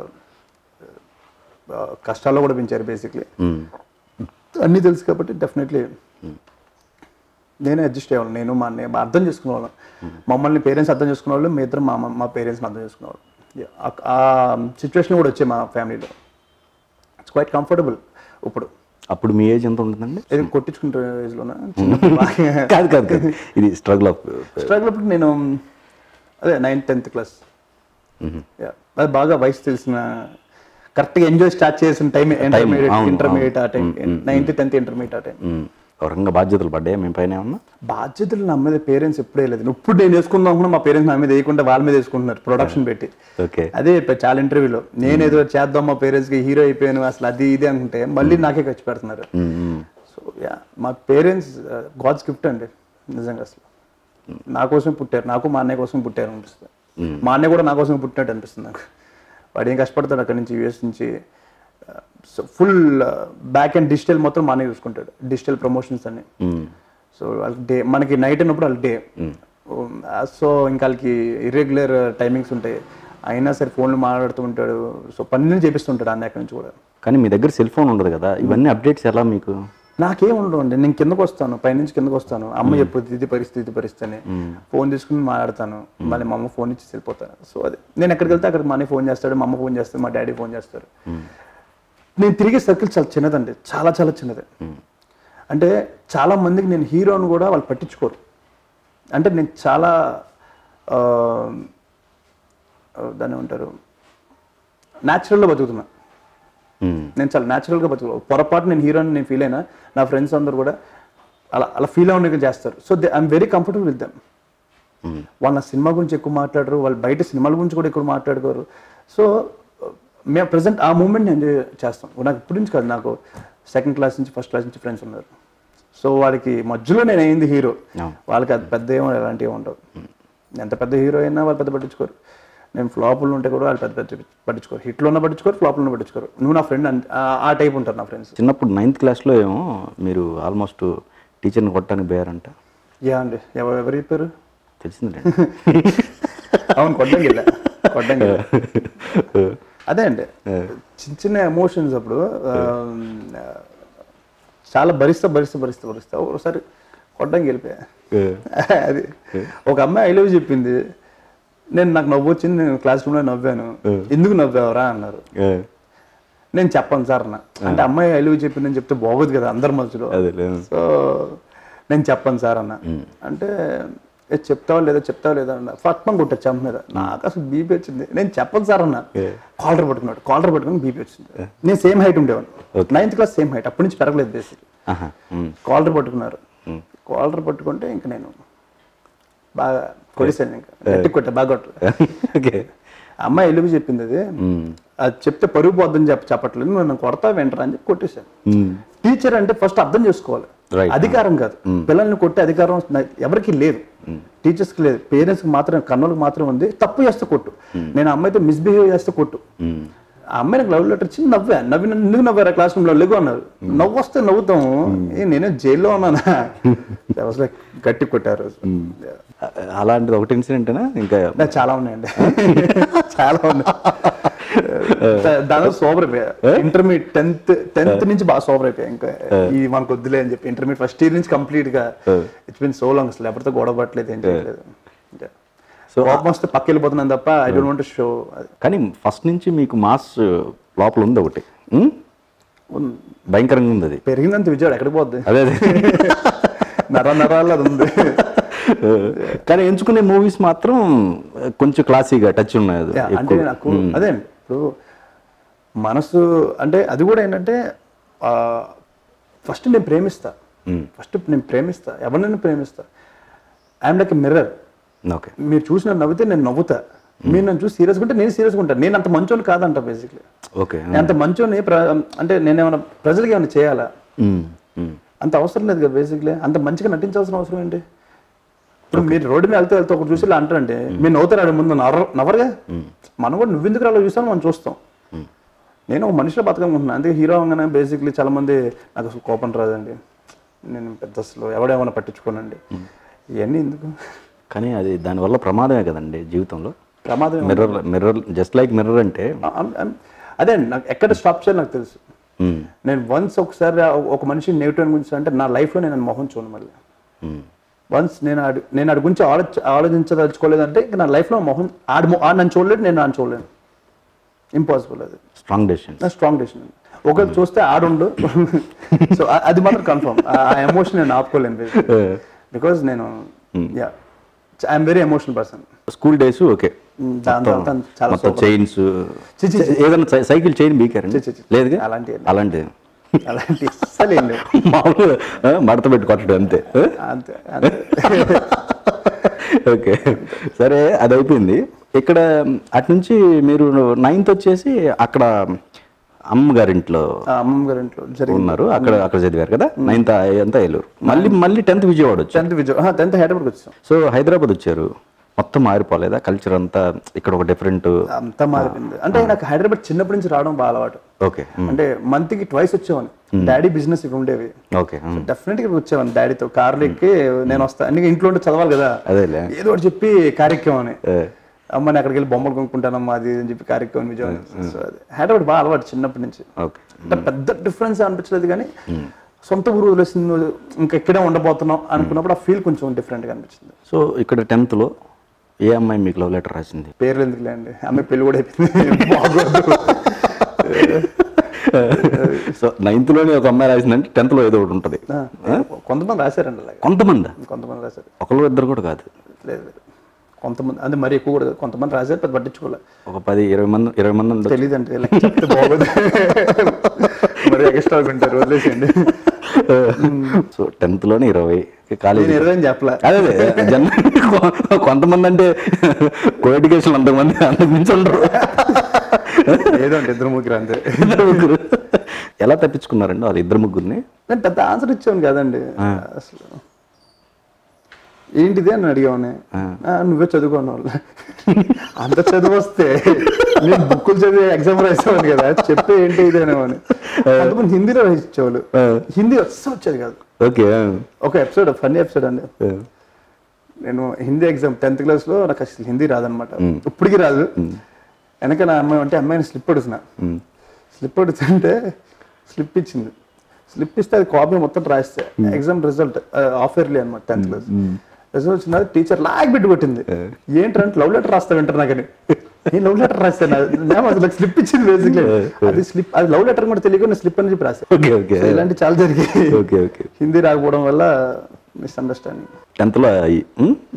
ఆ, కష్టాల్లో కూడా పెంచారు బేసిక్లీ అన్నీ తెలుసు కాబట్టి డెఫినెట్లీ నేనే అడ్జస్ట్ అయ్యేవాళ్ళం నేను మా అన్నయ్య బా- అర్థం చేసుకునేవాళ్ళం మమ్మల్ని పేరెంట్స్ అర్థం చేసుకునేవాళ్ళు మీ ఇద్దరు మా అమ్మ- మా పేరెంట్స్ని అర్థం చేసుకునేవాళ్ళం Yeah, ఆ- ఆ సిచ్యువేషన్ కూడా వచ్చాయి మా ఫ్యామిలీలో ఇట్స్ క్వైట్ కంఫర్టబుల్ ఇప్పుడు అప్పుడు మీ ఏజ్ ఎంత ఉంటుందండి ఇది కొట్టించుకుంటే ఏజ్లోనా చిన్నప్పుడు బాగా కాదు కాదు కాదు ఇది స్ట్రగుల్ ఆఫ్ స్ట్రగుల్ అప్పుడు నేను అదే నైన్త్ టెన్త్ క్లాస్ అది బాగా వయసు తెలిసిన కరెక్ట్గా ఎంజాయ్ స్టార్ట్ చేసిన టైం ఇంటర్మీడియట్ అవును, ఇంటర్మీడియట్ ఆ టైం నైన్త్ టెన్త్ ఇంటర్మీడియట్ ఆ టైం ఒక రకంగా బాధ్యతలు పడ్డాయి మేము పైన ఏమన్నా బాధ్యతలు నా మీద పేరెంట్స్ ఎప్పుడే లేదు ఇప్పుడు నేను వేసుకుందాం అనుకున్నా మా పేరెంట్స్ నా మీద వేయకుండా వాళ్ళ మీద వేసుకుంటున్నారు ప్రొడక్షన్ పెట్టి ఓకే అదే చెప్పా చాలా ఇంటర్వ్యూలో నేను ఏదో చేద్దాం మా పేరెంట్స్ కి హీరో అయిపోయాను అసలు అది ఇది అనుకుంటే మళ్ళీ నాకే ఖర్చు పెడుతున్నారు సో యా మా పేరెంట్స్ గాడ్స్ గిఫ్ట్ అండి నిజంగా అసలు నా కోసం పుట్టారు నాకు మా అన్నయ్య కోసం పుట్టారు అనిపిస్తుంది మా అన్నయ్య కూడా నా కోసం పుట్టినట్టు అనిపిస్తుంది నాకు వాడు ఏం కష్టపడతాడు అక్కడి నుంచి యూఎస్ నుంచి so full back and digital మొత్తం మా అన్నయ్య చూసుకుంటాడు డిజిటల్ ప్రమోషన్స్ అన్ని సో వాళ్ళకి డే మనకి నైట్ అయినప్పుడు వాళ్ళకి డే సో ఇంకా వాళ్ళకి ఇర్రెగ్యులర్ టైమింగ్స్ ఉంటాయి అయినా సరే ఫోన్లు మాట్లాడుతూ ఉంటాడు సో పనులు చేపిస్తుంటాడు అన్న అక్కడి నుంచి కూడా కానీ మీ దగ్గర సెల్ ఫోన్ ఉండదు కదా ఇవన్నీ అప్డేట్స్ ఎలా మీకు నాకేం ఉండదు అండి నేను కిందకు వస్తాను పైనుంచి కిందకు వస్తాను అమ్మ చెప్పుద్ది ఇది పరిస్థితి ఇది పరిస్థితి అని ఫోన్ తీసుకుని మాట్లాడతాను మళ్ళీ మా అమ్మ ఫోన్ ఇచ్చి వెళ్ళిపోతాను సో అది నేను ఎక్కడికి వెళ్తే అక్కడ మా అన్నయ్య ఫోన్ చేస్తాడు మా అమ్మ ఫోన్ చేస్తాడు మా డాడీ ఫోన్ చేస్తారు నేను తిరిగే సర్కిల్ చాలా చిన్నదండి చాలా చాలా చిన్నది అంటే చాలా మందికి నేను హీరోని కూడా వాళ్ళు పట్టించుకోరు అంటే నేను చాలా ఆ, ఆ, దాన్ని ఏమంటారు న్యాచురల్గా బతుకుతున్నా మ్మ్. నేను చాలా న్యాచురల్గా బతుకు పొరపాటు నేను హీరోని నేను ఫీల్ అయినా నా ఫ్రెండ్స్ అందరూ కూడా అలా అలా ఫీల్ అవ్వడానికి చేస్తారు so they I'm very comfortable with them వాళ్ళ నా సినిమా గురించి ఎక్కువ మాట్లాడరు వాళ్ళు బయట సినిమాల గురించి కూడా ఎక్కువ మాట్లాడుకోరు సో మేము ప్రజెంట్ ఆ మూమెంట్ నేను ఎంజాయ్ చేస్తాం నాకు ఇప్పటి నుంచి కాదు నాకు సెకండ్ క్లాస్ నుంచి ఫస్ట్ క్లాస్ నుంచి ఫ్రెండ్స్ ఉన్నారు సో వాడికి మధ్యలో నేను అయింది హీరో అవును. వాళ్ళకి అది పెద్ద ఏమో ఎలాంటివి ఉండవు ఎంత పెద్ద హీరో అయినా వాళ్ళు పెద్ద పట్టించుకోరు నేను ఫ్లాపులు ఉంటే కూడా వాళ్ళు పెద్ద పెద్ద పట్టించుకోరు హిట్లో ఉన్న పట్టించుకోరు ఫ్లాపులు ఉన్న పట్టించుకోరు నువ్వు నా ఫ్రెండ్ ఆ టైప్ ఉంటారు నా ఫ్రెండ్స్ చిన్నప్పుడు నైన్త్ క్లాస్లో ఏమో మీరు ఆల్మోస్ట్ టీచర్ని కొట్టడానికి పోయారంట యా అండి ఎవరు ఎవరు చెప్పారు తెలిసింది అవును కొట్టంగి వెళ్ళా కొట్టంగి వెళ్ళా. అదే అండి చిన్న చిన్న ఎమోషన్స్ అప్పుడు ఆ, చాలా భరిస్తా భరిస్తా భరిస్తా భరిస్తా ఒకసారి కొట్టంగి వెళ్ళిపోయా అది ఒక అమ్మాయి ఐ లవ్ చెప్పింది నేను నాకు నవ్వు వచ్చింది నేను క్లాస్ రూమ్లో నవ్వాను ఎందుకు నవ్వావరా అన్నారు నేను చెప్పను సార్ అన్న అంటే అమ్మాయి ఐ లవ్ చెప్పిందని చెప్తే బాగోదు కదా అందరి మధ్యలో అదే సో నేను చెప్పను సార్ అన్న అంటే ఏ చెప్తావా లేదా చెప్తావా లేదా అన్న ఫట్మం కొట్టా చెంప మీద నాకు అసలు బీపీ వచ్చింది నేను చెప్పను సార్ అన్న కాలర్ పట్టుకున్నాడు కాలర్ పట్టుకుని బీపీ వచ్చింది నేను సేమ్ హైట్ ఉండేవాడిని నైన్త్ క్లాస్ సేమ్ హైట్ అప్పటి నుంచి పెరగలేదు బేసిక్ ఆహా, ఉమ్, కాలర్ పట్టుకున్నారు కాలర్ పట్టుకుంటే ఇంకా నేను బాగా కొడిసాను ఇంకా గట్టి కొట్టా బాగా కొట్టలేదు ఓకే అమ్మాయి ఎలుగు చెప్పింది అది అది చెప్తే పరుగు పోద్దని చెప్ప చెప్పట్లేదు నువ్వు నన్ను కొడతా వెంటరా అని చెప్పి కొట్టేశాను ఉమ్, టీచర్ అంటే ఫస్ట్ అర్థం చేసుకోవాలి Right. అధికారం కాదు పిల్లల్ని కొట్టే అధికారం నా- ఎవరికి లేదు టీచర్స్ కి లేదు పేరెంట్స్ కి మాత్రం కన్నులకు మాత్రం ఉంది తప్పు చేస్తే కొట్టు నేను ఆ అమ్మాయితో మిస్బిహేవ్ చేస్తే కొట్టు ఉమ్, ఆ అమ్మాయి నాకు లవ్ లెటర్ ఇచ్చి నవ్వా నవ్వి నన్ను ఎందుకు నవ్వారా క్లాస్ రూమ్ లో లెగు అన్నారు నవ్వు వస్తే నవ్వుతాం ఏ నేనే జైల్లో ఉన్నానా అసలు గట్టి కొట్టారు అ- అలాంటిది ఒకటి ఇన్సిడెంటేనా ఇంకా నాకు చాలా ఉన్నాయండి చాలా ఉన్నాయి దానిలో సోబర్ అయిపోయా ఇంటర్మీడియట్ టెన్త్ టెన్త్ నుంచి బాగా సోబర్ అయిపోయా ఇంకా ఇది మనకు వద్దులే అని చెప్పి ఇంటర్మీడియట్ ఫస్ట్ ఇయర్ నుంచి కంప్లీట్ గా ఇట్స్ బిన్ సో లాంగ్ అసలు ఎవరితో గొడవ పట్టలేదు ఏం చేయలేదు సో కోపం వస్తే పక్క వెళ్ళిపోతున్నాను తప్ప ఐ డోంట్ వాంట్ షో కానీ ఫస్ట్ నుంచి మీకు మాస్ లోపల ఉంది ఒకటి ఉమ్? భయంకరంగా ఉంది అది పెరిగిందంత విజయవాడ ఎక్కడికి పోద్ది అదే అదే నర నరాలు అది ఉంది కానీ ఎంచుకునే మూవీస్ మాత్రం కొంచెం క్లాసీగా టచ్ ఉన్నాయి అది Yeah, అంటే నాకు అదే అండి ఇప్పుడు మనసు అంటే అది కూడా ఏంటంటే ఫస్ట్ నేను ప్రేమిస్తా ఫస్ట్ నేను ప్రేమిస్తా ఎవరినైనా ప్రేమిస్తా ఐఎమ్ లైక్ మిర్రర్ ఓకే మీరు చూసిన నవ్వితే నేను నవ్వుతా మీరు నన్ను చూసి సీరియస్గా ఉంటే నేను సీరియస్గా ఉంటాను నేను అంత మంచోని కాదంట బేసిక్లీ ఓకే నేను అంత మంచోని ప్ర అంటే నేను ఏమైనా ప్రజలకి ఏమైనా చేయాలా అంత అవసరం లేదు కదా బేసిక్లీ అంత మంచిగా నటించాల్సిన అవసరం ఏంటి ఇప్పుడు మీరు రోడ్డు మీద వెళ్తే వెళ్తే ఒకటి చూసి ఇలా అంటారంటే మీరు నవ్వుతారు ముందు నవ్వరు నవ్వరుగా మనం కూడా నువ్వెందుకు అలా చూస్తాను మనం చూస్తాం నేను ఒక మనిషిలో బతకనుకుంటున్నాను అందుకే హీరో అవగానే బేసిక్లీ చాలా మంది నాకు అసలు కోపం రాదండి నేను పెద్ద అసలు ఎవడేమైనా పట్టించుకోనండి ఇవన్నీ ఎందుకు కానీ అది దానివల్ల ప్రమాదమే కదండి జీవితంలో ప్రమాదం ఏమో. Mirror mirror just like mirror అంటే ఆ- ఆ- ఆ- అదే అండి నాకు ఎక్కడ స్టాప్ చేయాలి నాకు తెలుసు మ్మ్. నేను వన్స్ ఒకసారి ఆ ఒక మనిషి నెగిటివ్ గురించి అంటే నా లైఫ్లో నేను మొహం చూడను మళ్ళీ మ్మ్. వన్స్ నేను ఆడి నేను ఆడి గురించి ఆలోచ ఆలోచించదలుచుకోలేదంటే ఇంకా నా లైఫ్లో మొహం ఆడి మొ- ఆడు నన్ను చూడలేదు నేను నన్ను చూడలేను ఇంపాసిబుల్ అది స్ట్రాంగ్ డెసిషన్ నా స్ట్రాంగ్ డెసిషన్ ఒకరు చూస్తే ఆడుండు సో అది మాత్రం కన్ఫర్మ్ ఆ ఎమోషన్ నేను ఆపుకోలేను బికాజ్ నేను yeah I'm very emotional person school days okay దాని తర్వాత చాలా మొత్తం చైన్స్ చి, చి, ఏదైనా సై- సైకిల్ చైన్ బీకారండి చి, చి. లేదుగా అలాంటివి ఏం అలాంటిది అలాంటి అస్సలు ఏం లేవు మామూలుగా ఆ, మడత పెట్టి కొట్టడం అంతే ఆ? అంతే అంతే ఓకే సరే అది అయిపోయింది ఇక్కడ అటు నుంచి మీరు నైన్త్ వచ్చేసి అక్కడ అమ్మగారింట్లో ఆ అమ్మమ్మ గారి ఇంట్లో జరిగింది ఉన్నారు అక్కడ అక్కడ చదివారు కదా నైన్త్ అంతా ఏలూరు మళ్ళీ మళ్ళీ టెన్త్ విజయవాడ వచ్చారు టెన్త్ విజయ్ టెన్త్ హైదరాబాద్కి వచ్చాం సో హైదరాబాద్ వచ్చారు మొత్తం మారిపోలేదా కల్చర్ అంతా ఇక్కడ ఒక డిఫరెంట్ అంతా మారిపోయింది అంటే నాకు హైదరాబాద్ చిన్నప్పటి నుంచి రావడం బాగా అలవాటు ఓకే అంటే మంత్ కి ట్వైస్ వచ్చేవాని డాడీ బిజినెస్ ఇక్కడ ఉండేవి ఓకే డెఫినెట్ గా వచ్చేవాని డాడీతో కార్లు ఎక్కి నేను వస్తా అందుకే ఇంట్లో ఉంటే చదవాలి కదా అదేలే ఏదో ఒకటి చెప్పి కార్యక్రమం అని అమ్మ నేను అక్కడికి వెళ్ళి బొమ్మలు కొనుక్కుంటానమ్మా అది ఇది అని చెప్పి కార్యక్రమం విజయవాడ సో అది హైదరాబాద్ బాగా అలవాటు చిన్నప్పటి నుంచి ఓకే అంటే పెద్ద డిఫరెన్స్ అనిపించలేదు కానీ సొంత ఊరు వదిలేసింది ఇంకా ఇక్కడే ఉండబోతున్నాం అనుకున్నప్పుడు ఆ ఫీల్ కొంచెం డిఫరెంట్గా అనిపించింది సో ఇక్కడ టెన్త్లో ఏ అమ్మాయి మీకు లవ్ లెటర్ రాసింది పేర్లు ఎందుకులే అండి ఆమె పెళ్లి కూడా అయిపోయింది బాగోదు సో నైన్త్లోనే ఒక అమ్మాయి రాసిందంటే టెన్త్లో ఏదో ఒకటి ఉంటుంది ఆ, కొంతమంది రాశారండి అలాగే కొంతమంది కొంతమంది రాశారు ఒకరు ఇద్దరు కూడా కాదు లేదు లేదు కొంతమంది అంటే మరి ఎక్కువ కూడా కాదు. కొంతమంది రాశారు పెద్ద పట్టించుకోలే ఒక పది ఇరవై మంది ఇరవై మంది ఉండొచ్చు తెలియదు అంటే లెక్క చెప్తే బాగోదు మరి ఎక్స్ట్రా వింటారు వదిలేసేయండి సో టెన్త్లోనే ఇరవై కాలేజ్ నేను ఇరవై అని చెప్పలే అదే అదే జన కొంతమంది అంటే కో ఎడ్యుకేషన్ అంతమంది అంతకు మించి ఉండరు ఏదో అంటే ఇద్దరు ముగ్గురు అంతే ఇద్దరు ముగ్గురు ఎలా తప్పించుకున్నారండి వాళ్ళు ఇద్దరు ముగ్గురిని నేను పెద్ద ఆన్సర్ ఇచ్చాను కదండి అసలు ఏంటిది అని అడిగామని నువ్వే చదువుకోను వాళ్ళు అంత చదువు వస్తే నేను బుక్కులు చదివి ఎగ్జామ్ రాసేవాను కదా చెప్పే ఏంటి ఇది అనేవాని కొంతమంది హిందీలో రాయించేవాళ్ళు హిందీ అస్సలు వచ్చేది కాదు ఓకే ఒక ఎపిసోడ్ ఫన్నీ ఎపిసోడ్ అండి నేను హిందీ ఎగ్జామ్ టెన్త్ క్లాస్ లో నాకు అసలు హిందీ రాదనమాట ఇప్పటికి రాదు వెనక నా అమ్మాయి అంటే అమ్మాయిని స్లిప్ అడుగుతున్నా స్లిప్ అడుగుతుంటే స్లిప్ ఇచ్చింది స్లిప్ ఇస్తే అది కాపీ మొత్తం రాస్తే ఎగ్జామ్ రిజల్ట్ హాఫ్ ఇయర్లీ అనమాట టెన్త్ క్లాస్ రిజల్ట్ వచ్చిన టీచర్ లాగ్ పెట్టి కొట్టింది ఏంటంటే లవ్ లెటర్ రాస్తా వింటారు నాకని నేను లవ్ లెటర్ రాస్తాను నేను అసలు స్లిప్ ఇచ్చింది బేసిక్లీ అది స్లిప్ అది లవ్ లెటర్ కూడా తెలియక నేను స్లిప్ అని చెప్పి రాశాను ఓకే ఓకే ఇలాంటి చాలా జరిగాయి ఓకే ఓకే హిందీ రాకపోవడం వల్ల మిస్అండర్స్టాండింగ్ టెన్త్లో అయ్యి ఉమ్?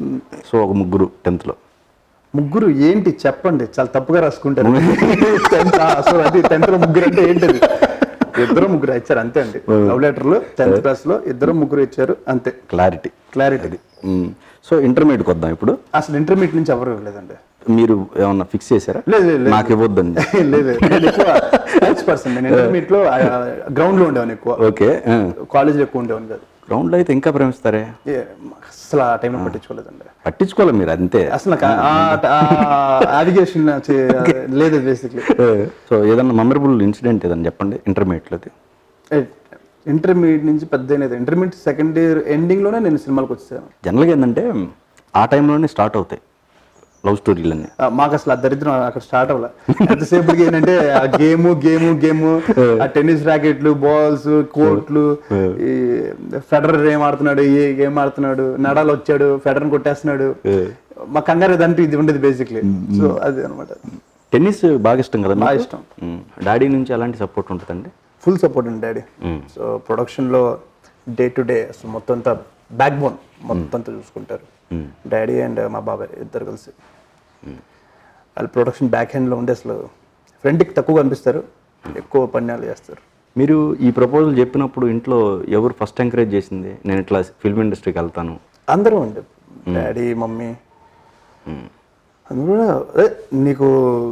సో ఒక ముగ్గురు టెన్త్లో ముగ్గురు ఏంటి చెప్పండి చాలా తప్పుగా రాసుకుంటారు టెన్త్ అసలు అది టెన్త్ లో ముగ్గురు అంటే ఏంటిది ఇద్దరు ముగ్గురు ఇచ్చారు అంతే అండి లవ్ లెటర్ లో టెన్త్ క్లాస్ లో ఇద్దరు ముగ్గురు ఇచ్చారు అంతే క్లారిటీ క్లారిటీ సో ఇంటర్మీడియట్కి వద్దాం ఇప్పుడు అసలు ఇంటర్మీడియట్ నుంచి ఎవరు ఇవ్వలేదండి మీరు ఏమన్నా ఫిక్స్ చేశారా లేదు లేదు లేదు. నాకు ఇవ్వద్దండి లేదు లేదు. నేను ఎక్కువ స్పోర్ట్స్ పర్సన్ నేను ఇంటర్మీడియట్ లో గ్రౌండ్ లో ఉండేవాను ఎక్కువ ఓకే కాలేజ్ లో ఎక్కువ ఉండేవాను కాదు గ్రౌండ్లో అయితే ఇంకా ప్రేమిస్తారే ఏ, అసలు ఆ టైంలో పట్టించుకోలేదండి పట్టించుకోవాలి మీరు అంతే అసలు నాకు అలిగేషన్ లేదు బేసిక్లీ సో ఏదన్నా మెమరబుల్ ఇన్సిడెంట్ ఏదన్నా చెప్పండి ఇంటర్మీడియట్లోది ఇంటర్మీడియట్ నుంచి పెద్ద అయినది ఇంటర్మీడియట్ సెకండ్ ఇయర్ ఎండింగ్ లోనే నేను సినిమాలకు వచ్చాను జనరల్గా ఏంటంటే ఆ టైంలోనే స్టార్ట్ అవుతాయి లవ్ స్టోరీలన్నీ ఆ, మాకు అసలు ఆ దరిద్రం అక్కడ స్టార్ట్ అవ్వలే ఎంతసేపటికి ఏంటంటే ఆ గేమ్ గేమ్ గేమ్ ఆ టెన్నిస్ ర్యాకెట్లు బాల్స్ కోర్ట్లు ఈ ఫెడరర్ ఏం ఆడుతున్నాడు ఏ గేమ్ ఆడుతున్నాడు నడాలు వచ్చాడు ఫెడరర్ కొట్టేస్తున్నాడు మా కంగారు ఏదంటే ఇది ఉండేది బేసిక్లీ సో అది అనమాట టెన్నిస్ బాగా ఇష్టం కదా బాగా మీకు? ఇష్టం మ్మ్. డాడీ నుంచి ఎలాంటి సపోర్ట్ ఉంటుందండి ఫుల్ సపోర్ట్ అండి డాడీ సో ప్రొడక్షన్ లో డే టు డే అసలు మొత్తం అంతా బ్యాక్ బోన్ మొత్తం అంతా చూసుకుంటారు డాడీ అండ్ మా బాబాయ్ ఇద్దరు కలిసి వాళ్ళు ప్రొడక్షన్ బ్యాక్ హ్యాండ్ లో ఉండి అసలు ఫ్రంట్కి తక్కువ కనిపిస్తారు ఎక్కువ పన్యాలు చేస్తారు మీరు ఈ ప్రపోజల్ చెప్పినప్పుడు ఇంట్లో ఎవరు ఫస్ట్ ఎంకరేజ్ చేసింది నేను ఇట్లా ఫిల్మ్ ఇండస్ట్రీకి వెళ్తాను అందరూ అండి డాడీ మమ్మీ అందరూ కూడా, "ఏ, నీకు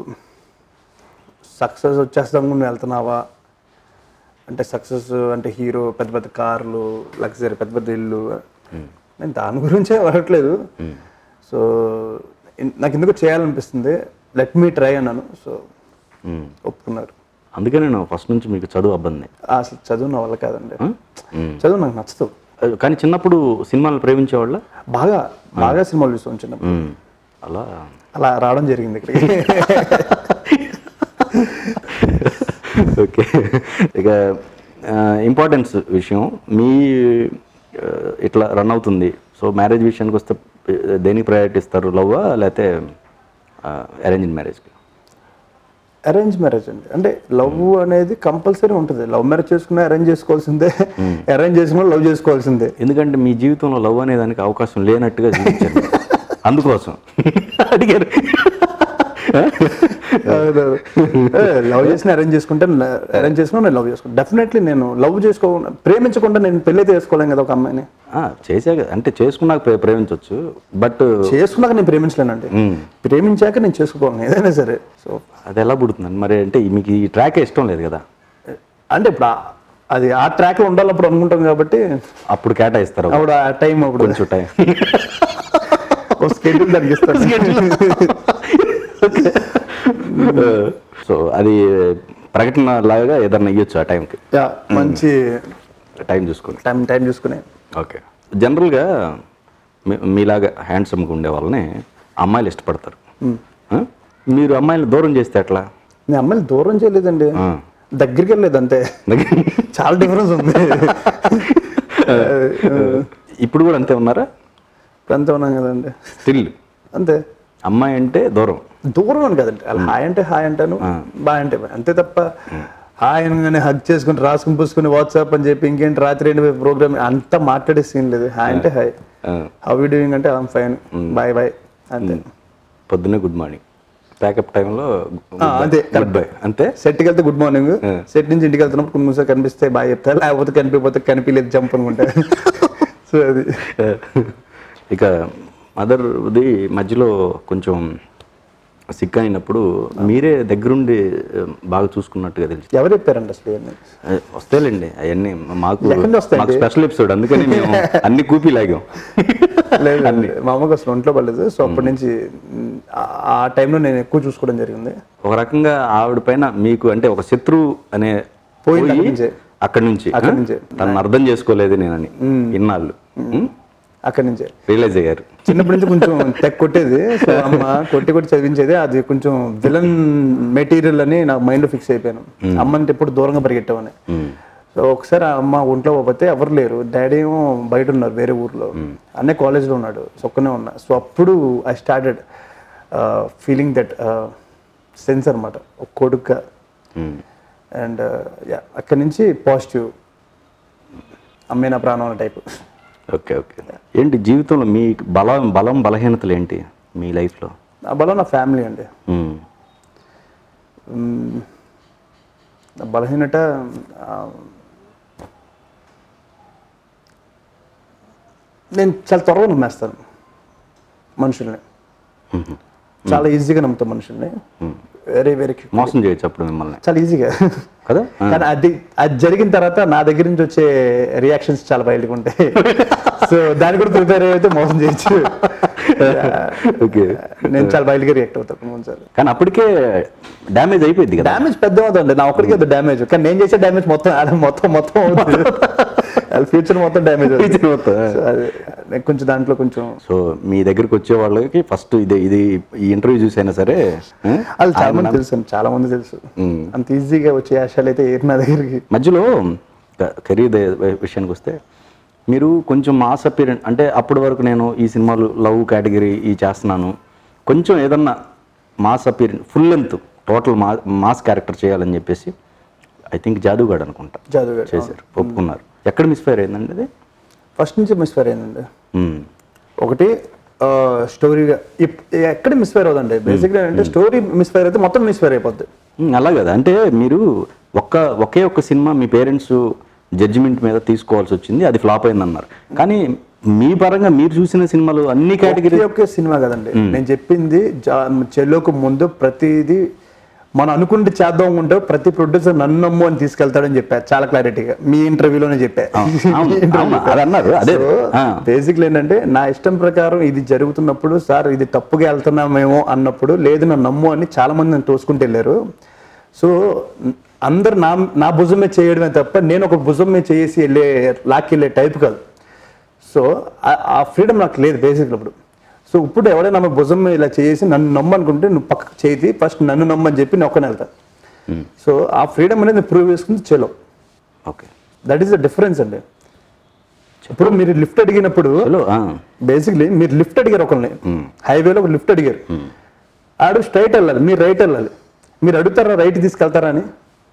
సక్సెస్ వచ్చేస్తాం నువ్వు వెళ్తున్నావా అంటే సక్సెస్ అంటే హీరో పెద్ద పెద్ద కార్లు లగ్జరీ పెద్ద పెద్ద ఇల్లు నేను దాని గురించే అడగట్లేదు సో ఇన్- నాకు ఎందుకు చేయాలనిపిస్తుంది లెట్ మీ ట్రై అన్నాను సో మ్మ్. ఒప్పుకున్నారు అందుకే నేను ఫస్ట్ నుంచి మీకు చదువు అబ్బంది ఆ, అసలు చదువు నా వల్ల కాదండి చదువు నాకు నచ్చదు కానీ చిన్నప్పుడు సినిమాలు ప్రేమించేవాళ్ళ బాగా బాగా సినిమాలు చూస్తూ చిన్నప్పుడు మ్మ్. అలా అలా రావడం జరిగింది ఇక్కడికి ఓకే ఇక ఇంపార్టెన్స్ విషయం మీ ఆ, ఇట్లా రన్ అవుతుంది సో మ్యారేజ్ విషయానికి వస్తే ఆ, దేనికి ప్రయారిటీ ఇస్తారు లవ్వా లేకపోతే అరేంజ్డ్ మ్యారేజ్కి అరేంజ్ మ్యారేజ్ అండి అంటే లవ్ అనేది కంపల్సరీ ఉంటుంది లవ్ మ్యారేజ్ చేసుకున్నా అరేంజ్ చేసుకోవాల్సిందే అరేంజ్ చేసుకున్నా లవ్ చేసుకోవాల్సిందే ఎందుకంటే మీ జీవితంలో లవ్ అనే దానికి అవకాశం లేనట్టుగా జీవించారు అందుకోసం అడిగారు లవ్ చేసిన అరేంజ్ చేసుకుంటే అరేంజ్ చేసుకున్నా నేను లవ్ చేసుకుంటాను డెఫినెట్లీ నేను లవ్ చేసుకో ప్రేమించకుండా నేను పెళ్ళైతే చేసుకోలేను కదా ఒక అమ్మాయిని ఆ, చేశాక అంటే చేసుకున్నాక ప్రే- ప్రేమించవచ్చు బట్ చేసుకున్నాక నేను ప్రేమించలేనండి ప్రేమించాక నేను చేసుకోగలను ఏదైనా సరే సో అది ఎలా పుడుతుందండి మరి అంటే మీకు ఈ ట్రాకే ఇష్టం లేదు కదా అంటే ఇప్పుడు ఆ- అది ఆ ట్రాక్ లో ఉండాలి అప్పుడు అనుకుంటాం కాబట్టి అప్పుడు కేటాయిస్తారు అప్పుడు ఆ టైం అప్పుడు కొంచెం టైం ఒక స్కెడ్యూల్ దానికి ఇస్తాను సో అది ప్రకటన లాగా ఏదన్నా ఇవ్వచ్చు ఆ టైంకి యా, మంచి టైం చూసుకొని టైం టైం చూసుకుని ఓకే జనరల్గా మీ- మీలాగా హ్యాండ్సమ్గా ఉండే వాళ్ళని అమ్మాయిలు ఇష్టపడతారు ఆ? మీరు అమ్మాయిలు దూరం చేస్తే ఎట్లా నేను అమ్మాయిని దూరం చేయలేదండి ఆ. దగ్గరికి వెళ్ళలేదు అంతే చాలా డిఫరెన్స్ ఉంది ఇప్పుడు కూడా అంతే ఉన్నారా అంతే ఉన్నాం కదండి స్టిల్ అంతే అమ్మాయి అంటే దూరం దూరం అని కదండి అలా హాయ్ అంటే హాయ్ అంటాను బాయ్ అంటే బాయ్ అంతే తప్ప హాయ్ అనగానే హగ్ చేసుకుని రాసుకుని పూసుకుని వాట్సాప్ అని చెప్పి ఇంకేంటి రాత్రి ఏంటి ప్రోగ్రామ్ అంతా మాట్లాడే సీన్ లేదు హాయ్ అంటే హాయ్ ఆ, హౌ యూ డూయింగ్ అంటే ఐమ్ ఫైన్ బాయ్ బాయ్ అంతే పొద్దున్నే గుడ్ మార్నింగ్ ప్యాకప్ టైంలో ఆ, అంతే గుడ్ బై అంతే సెట్కి వెళ్తే గుడ్ మార్నింగ్ సెట్ నుంచి ఇంటికి వెళ్తున్నప్పుడు కొన్ని మూసారి కనిపిస్తే బాయ్ చెప్తారు లేకపోతే కనిపించకపోతే కనిపించలేదు జంప్ అనుకుంటా సో అది ఇక మదర్ది మధ్యలో కొంచెం సిక్ అయినప్పుడు మీరే దగ్గరుండి ఆ, బాగా చూసుకున్నట్టుగా తెలిసి ఎవరు చెప్పారండి అసలు ఇవన్నీ వస్తేలేండి అవన్నీ మాకు ఎక్కడి నుంచి వస్తాయండి? మాకు స్పెషల్ ఎపిసోడ్ అందుకని మేము అన్ని కూపీ లాగాం లేదు మా అమ్మకి అసలు ఒంట్లో పడలేదు సో అప్పటి నుంచి మ్, ఆ- ఆ టైంలో నేను ఎక్కువ చూసుకోవడం జరిగింది ఒక రకంగా ఆవిడ పైన మీకు అంటే ఒక శత్రువు అనే పోయింది పోయి అక్కడి నుంచే. అక్కడి నుంచి అక్కడి ఆ? నుంచే. తనను అర్థం చేసుకోలేదు నేనని ఇన్నాళ్ళు అక్కడి నుంచే రియలైజ్ అయ్యారు చిన్నప్పటి నుంచి కొంచెం తెగ కొట్టేది సో అమ్మ కొట్టి కొట్టి చదివించేది అది కొంచెం విలన్ మెటీరియల్ అని నా మైండ్ ఫిక్స్ అయిపోయాను అమ్మ అంటే ఎప్పుడు దూరంగా పరిగెట్టామని సో ఒకసారి ఆ అమ్మ ఒంట్లో పోతే ఎవరు లేరు డాడీ ఏమో బయట ఉన్నారు వేరే ఊర్లో అన్నే కాలేజ్లో ఉన్నాడు సో ఒక్కనే ఉన్నా సో అప్పుడు I started feeling that sense అనమాట ఒక కొడుకుగా ఉమ్. అండ్ అక్కడి నుంచి పాజిటివ్ అమ్మే నా ప్రాణం అనే టైప్ ఓకే ఓకే ఏంటి జీవితంలో మీ బలం బలం బలహీనతలు ఏంటి మీ లైఫ్లో నా బలం నా ఫ్యామిలీ అండి మ్మ్. మ్మ్. నా బలహీనత ఆ, నేను చాలా త్వరగా నమ్మేస్తాను మనుషుల్ని మ్మ్. చాలా ఈజీగా నమ్ముతాను మనుషుల్ని వెరీ వెరీ మోసం చేయొచ్చు అప్పుడు మిమ్మల్ని చాలా ఈజీగా కదా కానీ అది అది జరిగిన తర్వాత నా దగ్గర నుంచి వచ్చే రియాక్షన్స్ చాలా బయటకు ఉంటాయి సో దాన్ని కూడా ప్రిపేర్ అయితే మోసం చేయొచ్చు ఓకే నేను చాలా బయటగా రియాక్ట్ అవుతాను కొంచెం కానీ అప్పటికే డ్యామేజ్ అయిపోయింది కదా డ్యామేజ్ పెద్ద అవుతుంది నా ఒక్కడికి డ్యామేజ్ కానీ నేను చేసే డ్యామేజ్ మొత్తం వాళ్ళ మొత్తం మొత్తం అవుతుంది వాళ్ళ ఫ్యూచర్ మొత్తం డ్యామేజ్ Future మొత్తం. నేను కొంచెం దాంట్లో కొంచెం సో మీ దగ్గరికి వచ్చే వాళ్ళకి ఫస్ట్ ఇది ఇది ఈ ఇంటర్వ్యూ చూసైనా సరే ఆ? వాళ్ళు చాలా మంది తెలుసు అండి, చాలా మంది తెలుసు అంత ఈజీగా వచ్చే ఆశలు అయితే ఏరు నా దగ్గరికి మధ్యలో కెరీర్ విషయానికి వస్తే మీరు కొంచెం మాస్ అపీరెంట్ అంటే అప్పటి వరకు నేను ఈ సినిమాలు లవ్ కేటగిరీ ఈ చేస్తున్నాను కొంచెం ఏదన్నా mass apparent full length total మా మాస్ క్యారెక్టర్ చేయాలని చెప్పేసి ఐ థింక్ జాదుగాడు అనుకుంటా జాదుగా చేశారు ఒప్పుకున్నారు ఎక్కడ మిస్ఫైర్ అయిందండి అది ఫస్ట్ నుంచి మిస్ఫైర్ అయిందండి మ్మ్. ఒకటి స్టోరీగా ఎక్కడ మిస్ఫైర్ అవుదండి బేసిక్గా అంటే స్టోరీ మిస్ఫైర్ అయితే మొత్తం మిస్ఫైర్ అయిపోద్ది ఉమ్, అలా కదా అంటే మీరు ఒక్క ఒకే ఒక్క సినిమా మీ పేరెంట్స్ జడ్జిమెంట్ మీద తీసుకోవాల్సి వచ్చింది అది ఫ్లాప్ అయింది అన్నారు కానీ మీ పరంగా మీరు చూసిన సినిమాలు అన్ని కేటగిరీ ఒకే ఒకే సినిమా కదండి నేను చెప్పింది జా- చెల్లోకు ముందు ప్రతిదీ మనం అనుకుంటే చేద్దాం అనుకుంటే ప్రతి ప్రొడ్యూసర్ నన్ను నమ్ము అని తీసుకెళ్తాడని చెప్పా చాలా క్లారిటీగా మీ ఇంటర్వ్యూలోనే చెప్పా అవును, అవును, అది అన్నారు అదే ఆ. బేసిక్లీ ఏంటంటే నా ఇష్టం ప్రకారం ఇది జరుగుతున్నప్పుడు సార్ ఇది తప్పుగా వెళ్తున్నామేమో అన్నప్పుడు లేదు నన్ను నమ్ము అని చాలా మంది నన్ను తోసుకుంటూ వెళ్ళారు సో అందరు నా నా భుజమే చేయడమే తప్ప నేను ఒక భుజం మీద చేసి వెళ్ళే లాక్కెళ్ళే టైప్ కాదు సో ఆ- ఆ ఫ్రీడమ్ నాకు లేదు బేసిక్గా ఇప్పుడు సో ఇప్పుడు ఎవడైనా నా భుజం మీద ఇలా చేసి నన్ను నమ్మనుకుంటే నువ్వు పక్కకు చేతి ఫస్ట్ నన్ను నమ్మని చెప్పి నేను ఒక్కనే వెళ్తా సో ఆ ఫ్రీడమ్ అనేది ప్రూవ్ చేసుకుంది చెలో okay that is the difference అండి ఇప్పుడు మీరు లిఫ్ట్ అడిగినప్పుడు చలో ఆ, బేసిక్లీ మీరు లిఫ్ట్ అడిగారు ఒకరిని హైవేలో ఒక లిఫ్ట్ అడిగారు ఆడు స్ట్రైట్ వెళ్ళాలి మీరు రైట్ వెళ్ళాలి మీరు అడుగుతారా రైట్ తీసుకెళ్తారా అని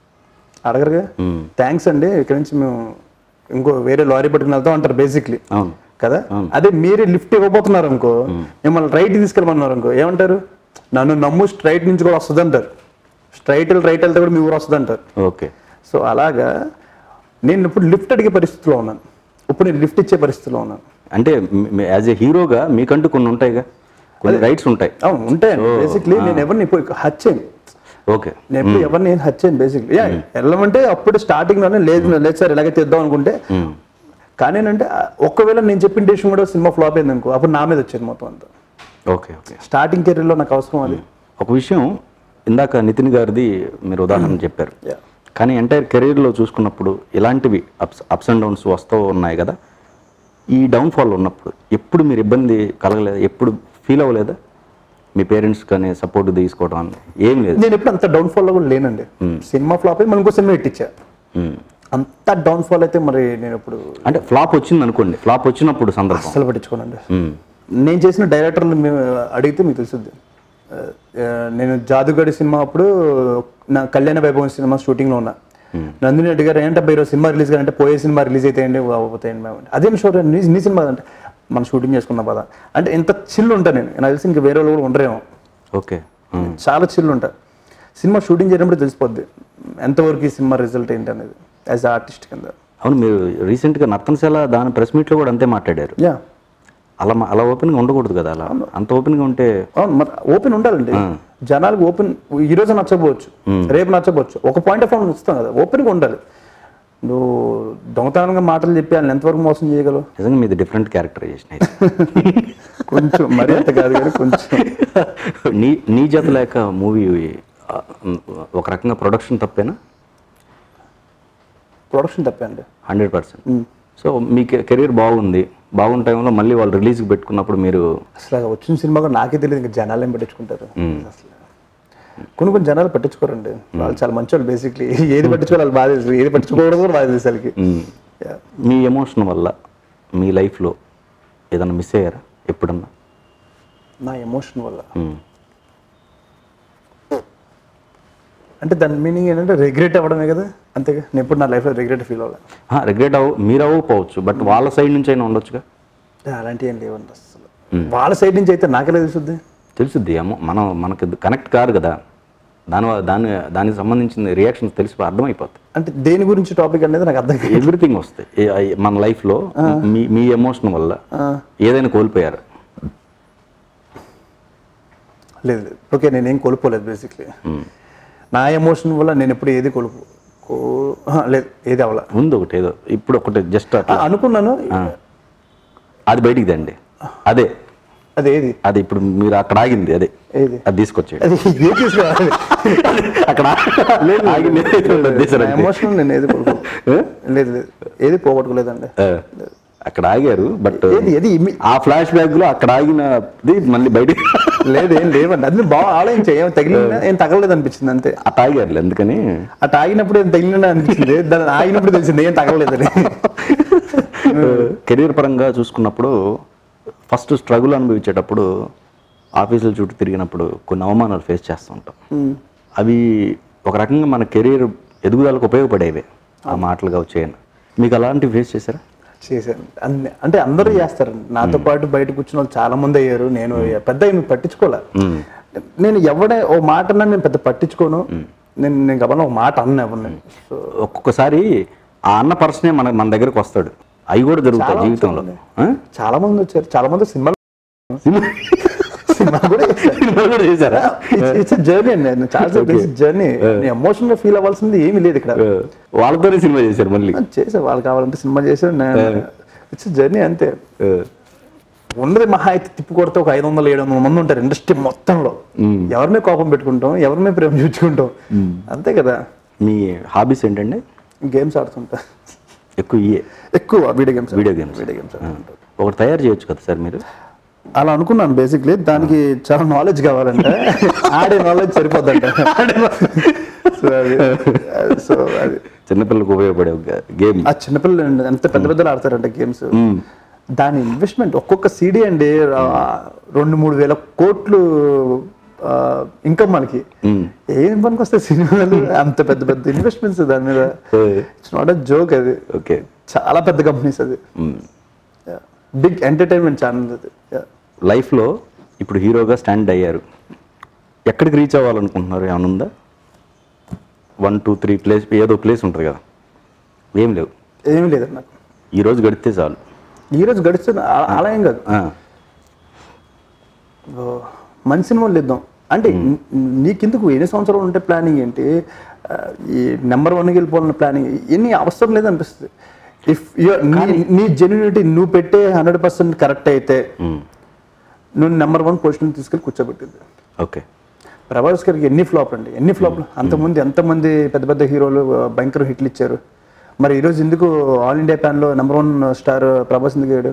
అడగరుగా థ్యాంక్స్ అండి ఇక్కడ నుంచి మేము ఇంకో వేరే లారీ పట్టుకుని వెళ్తాం అంటారు బేసిక్లీ అవును కదా అదే మీరే లిఫ్ట్ ఇవ్వబోతున్నారు అనుకో మిమ్మల్ని రైట్ తీసుకెళ్ళమన్నారు అనుకో ఏమంటారు నన్ను నమ్ము స్ట్రైట్ నుంచి కూడా వస్తుంది అంటారు స్ట్రైట్ రైట్ వెళ్తే కూడా మీ ఊరు వస్తుంది అంటారు ఓకే సో అలాగా నేను ఇప్పుడు లిఫ్ట్ అడిగే పరిస్థితిలో ఉన్నాను ఇప్పుడు నేను లిఫ్ట్ ఇచ్చే పరిస్థితిలో ఉన్నాను అంటే యాజ్ ఏ హీరోగా మీకంటూ కొన్ని ఉంటాయిగా కొన్ని రైట్స్ ఉంటాయి అవును ఉంటాయండి బేసిక్లీ నేను ఎవరిని ఇప్పుడు హచ్ చేయను ఓకే నేను ఎప్పుడు ఎవరిని హచ్ చేయను బేసిక్లీ యా వెళ్ళమంటే అప్పుడు స్టార్టింగ్ లోనే లేదు లేదు సార్ ఇలాగే తెద్దాం అనుకుంటే కానీ ఏంటంటే ఆ, ఒకవేళ నేను చెప్పిన డెసిషన్ కూడా సినిమా ఫ్లాప్ అయింది అనుకో అప్పుడు నా మీద వచ్చేది మొత్తం అంతా ఓకే ఓకే స్టార్టింగ్ కెరీర్లో నాకు అవసరం అది ఒక విషయం ఇందాక నితిన్ గారిది మీరు ఉదాహరణ చెప్పారు Yeah. కానీ ఎంటైర్ కెరీర్లో చూసుకున్నప్పుడు ఇలాంటివి అప్స్ అప్స్ అండ్ డౌన్స్ వస్తూ ఉన్నాయి కదా ఈ డౌన్ఫాల్ ఉన్నప్పుడు ఎప్పుడు మీరు ఇబ్బంది కలగలేదు ఎప్పుడు ఫీల్ అవ్వలేదా మీ పేరెంట్స్ కానీ సపోర్ట్ తీసుకోవడం అని ఏం లేదు నేను ఎప్పుడు అంత డౌన్ఫాల్ లో కూడా లేనండి సినిమా ఫ్లాప్ అయి మనం ఇంకో సినిమా ఇట్టించా మ్మ్. అంత డౌన్ఫాల్ అయితే మరి నేను ఇప్పుడు అంటే ఫ్లాప్ వచ్చింది అనుకోండి ఫ్లాప్ వచ్చినప్పుడు సందర్భం అసలు పట్టించుకోనండి మ్మ్. నేను చేసిన డైరెక్టర్లు మేము అడిగితే మీకు తెలుసుద్ది ఆ, నేను జాదుగడి సినిమా అప్పుడు నా కళ్యాణ వైభవం సినిమా షూటింగ్లో ఉన్నా నందిని రెడ్డి గారు ఏంటంటే ఈరోజు సినిమా రిలీజ్ అంటే పోయే సినిమా రిలీజ్ అయితేయండి అవ్వతాయండి మేము అంటే అదేం షూట్ నీ నీ సినిమా అంటే మనం షూటింగ్ చేసుకున్నాం పదా అంటే ఇంత చిల్లు ఉంటా నేను నాకు తెలిసి ఇంకా వేరే వాళ్ళు కూడా ఉండరేమో ఓకే మ్మ్. చాలా చిల్లు ఉంటా సినిమా షూటింగ్ చేయడం తెలిసిపోద్ది ఎంతవరకు ఈ సినిమా రిజల్ట్ ఏంటి అనేది యాజ్ ఆర్టిస్ట్ కింద అవును మీరు రీసెంట్గా నర్తనశాల దాని ప్రెస్ మీట్లో కూడా అంతే మాట్లాడారు యా అలా మా- అలా ఓపెన్గా ఉండకూడదు కదా అలా అంత ఓపెన్గా ఉంటే అవును మరి ఓపెన్ ఉండాలండి జనాలకు ఓపెన్ ఈ రోజు నచ్చకపోవచ్చు రేపు నచ్చకపోవచ్చు ఒక పాయింట్ ఆఫ్ వ్యూ నచ్చుతాం కదా ఓపెన్గా ఉండాలి నువ్వు దొంగతనంగా మాటలు చెప్పి వాళ్ళని ఎంతవరకు మోసం చేయగలవు నిజంగా మీది డిఫరెంట్ క్యారెక్టరైజేషన్ కొంచెం మరీ అంత కాదు కానీ కొంచెం నీ నీ జత లేక మూవీ ఒక రకంగా ప్రొడక్షన్ తప్పేనా ప్రొడక్షన్ తప్పండి హండ్రెడ్ పర్సెంట్ సో మీ కెరీర్ బాగుంది బాగున్న టైంలో మళ్ళీ వాళ్ళు రిలీజ్కి పెట్టుకున్నప్పుడు మీరు అసలు అది వచ్చిన సినిమా కూడా నాకే తెలియదు ఇంకా జనాలు ఏం పట్టించుకుంటారు అసలు కొన్ని కొన్ని జనాలు పట్టించుకోరండి వాళ్ళు చాలా మంచి వాళ్ళు బేసిక్లీ ఏది పట్టించుకోవాలి వాళ్ళు బాధ తెలుసు ఏది పట్టించుకోకూడదు కూడా బాధ తెలుసు వాళ్ళకి Yeah. మీ ఎమోషన్ వల్ల మీ లైఫ్లో ఏదైనా మిస్ అయ్యారా ఎప్పుడన్నా నా ఎమోషన్ వల్ల మ్మ్. అంటే దాని మీనింగ్ ఏంటంటే రిగ్రెట్ అవ్వడమే కదా అంతేగా నేను ఎప్పుడు నా లైఫ్లో రిగ్రెట్ ఫీల్ అవ్వాలి రిగ్రెట్ అవ్వ మీరు అవ్వకపోవచ్చు బట్ వాళ్ళ సైడ్ నుంచి అయినా ఉండొచ్చుగా అలాంటివి ఏం లేవండి అసలు వాళ్ళ సైడ్ నుంచి అయితే నాకెలా తెలుస్తుంది తెలుసుద్ది ఏమో మనం మనకి కనెక్ట్ కారు కదా దాని వల్ల- దాని దానికి సంబంధించిన రియాక్షన్స్ తెలిసి అర్థమైపోతాయి అంటే దేని గురించి టాపిక్ అనేది నాకు అర్థం కాదు ఎవ్రీథింగ్ వస్తాయి ఏ- ఐ- మన లైఫ్లో మీ మీ ఎమోషన్ వల్ల ఏదైనా కోల్పోయారు లేదు లేదు ఓకే నేనేం కోల్పోలేదు బేసిక్లీ నా ఎమోషన్ వల్ల నేను ఎప్పుడు ఏది కోల్పో కో- ఆహా, లేదు ఏది అవ్వాల ఉంది ఒకటి ఏదో ఇప్పుడు ఒకటి జస్ట్ అట్లా అనుకున్నాను అది బయటికి తండి అదే అది ఏది అది ఇప్పుడు మీరు అక్కడ ఆగింది అదే ఏది అది తీసుకొచ్చేయండి అది ఏది తీసుకురావాలి అక్కడ ఆగింది నా ఎమోషన్ నేను ఏది కోల్పో లేదు లేదు ఏది పోగొట్టుకోలేదండి ఆ, అక్కడ ఆగారు బట్ ఏది ఏది ఇమ్మి- ఆ ఫ్లాష్ బ్యాక్ లో అక్కడ ఆగినది మళ్ళీ బయటికి లేదు ఏం లేవండి అది బాగా ఆలోచించే ఏం తగిలిందా ఏం తగలలేదు అనిపించింది అంతే అట్ట ఆగారు ఎందుకని అటు ఆగినప్పుడు ఏం తగిలినా అనిపించింది దాని ఆగినప్పుడు తెలిసింది ఏం తగలలేదని కెరీర్ పరంగా చూసుకున్నప్పుడు ఫస్ట్ స్ట్రగుల్ అనుభవించేటప్పుడు ఆఫీసుల చుట్టూ తిరిగినప్పుడు కొన్ని అవమానాలు ఫేస్ చేస్తూ ఉంటాం అవి ఒక రకంగా మన కెరీర్ ఎదుగుదలకు ఉపయోగపడేవే ఆ మాటలు కావచ్చు ఏమైనా. మీకు అలాంటివి ఫేస్ చేశారా చేశాను అన్ని అంటే అందరూ చేస్తారండి నాతో పాటు బయట కూర్చున్న వాళ్ళు చాలా మంది అయ్యారు నేను పెద్ద ఏమి పట్టించుకోలే నేను ఎవడే ఓ మాట అన్నా నేను పెద్ద పట్టించుకోను నేను నేను గమనం ఒక మాట అన్న ఎవరిని సో ఒక్కొక్కసారి ఆ అన్న పర్సనే మన మన దగ్గరకు వస్తాడు అవి కూడా జరుగుతాయి జీవితంలో ఆ? చాలా మంది వచ్చారు చాలా మంది సినిమాలు సినిమా కూడా చేశారు. సినిమాలు కూడా చేశారా ఇట్స్ జర్నీ అండి నేను చాలా జర్నీ ఎమోషన్ గా ఫీల్ అవ్వాల్సింది ఏమీ లేదు ఇక్కడ ఆ, వాళ్ళతోనే సినిమా చేశారు మళ్ళీ చేసే వాళ్ళు కావాలంటే సినిమా చేసారు ఇట్స్ జర్నీ అంతే ఆ, ఉన్నది మహా అయితే తిప్పి కొడితే ఒక ఐదు వందలు ఏడు వందల మంది ఉంటారు ఇండస్ట్రీ మొత్తంలో ఎవరిమే కోపం పెట్టుకుంటాం ఎవరిమే ప్రేమ చూచుకుంటాం అంతే కదా మీ హాబీస్ ఏంటండి గేమ్స్ ఆడుతుంటా ఎక్కువ ఇయే ఎక్కువ video games video games video games ఒకటి తయారు చేయొచ్చు కదా సార్ మీరు అలా అనుకున్నాను బేసిక్లీ దానికి చాలా నాలెడ్జ్ కావాలంటే ఆడే నాలెడ్జ్ సరిపోద్దంట సో అది సో అది చిన్నపిల్లలకు ఉపయోగపడే ఒక గేమ్ ఆ చిన్నపిల్లలు ఎంత పెద్ద పెద్దలు ఆడతారంట గేమ్స్ దాని ఇన్వెస్ట్మెంట్ ఒక్కొక్క సీడీ అండి ఆ, రెండు మూడు వేల కోట్లు ఇన్కమ్ మనకి ఏం పనికి వస్తాయి సినిమాలు అంత పెద్ద పెద్ద ఇన్వెస్ట్మెంట్స్ దాని మీద ఇట్స్ నాట్ అ జోక్ అది ఓకే చాలా పెద్ద కంపెనీస్ అది బిగ్ ఎంటర్టైన్మెంట్ ఛానల్ అది Yeah. లైఫ్లో ఇప్పుడు హీరోగా స్టాండ్ అయ్యారు ఎక్కడికి రీచ్ అవ్వాలనుకుంటున్నారు ఏమైనా ఉందా వన్ టూ త్రీ ప్లేస్ ఏదో ప్లేస్ ఉంటుంది కదా ఏం లేవు ఏమీ లేదు నాకు ఈ రోజు గడిస్తే చాలు ఈ రోజు గడుస్తున్న ఆ- అలా ఏం కాదు ఆ, ఓ, మంచి సినిమాలు ఇద్దాం అంటే నీకెందుకు ఎన్ని సంవత్సరాలు ఉంటే ప్లానింగ్ ఏంటి ఆ, ఈ నెంబర్ వన్కి వెళ్ళిపోవాలన్న ప్లానింగ్ ఎన్ని అవసరం లేదనిపిస్తుంది ఇఫ్ నీ జెన్యునిటీ నువ్వు పెట్టే హండ్రెడ్ పర్సెంట్ కరెక్ట్ అయితే ఉమ్, నువ్వు నెంబర్ వన్ పొజిషన్ తీసుకెళ్ళి కూర్చోబెట్టింది ఓకే ప్రభాస్ గారికి ఎన్ని ఫ్లాప్ అండి ఎన్ని ఫ్లాప్లు అంతకుముందు ఎంతమంది పెద్ద పెద్ద హీరోలు ఆ, భయంకర హిట్లు ఇచ్చారు మరి ఈరోజు ఎందుకు ఆల్ ఇండియా ప్యాన్లో నెంబర్ వన్ స్టార్ ప్రభాస్ ఎందుకు అయ్యాడు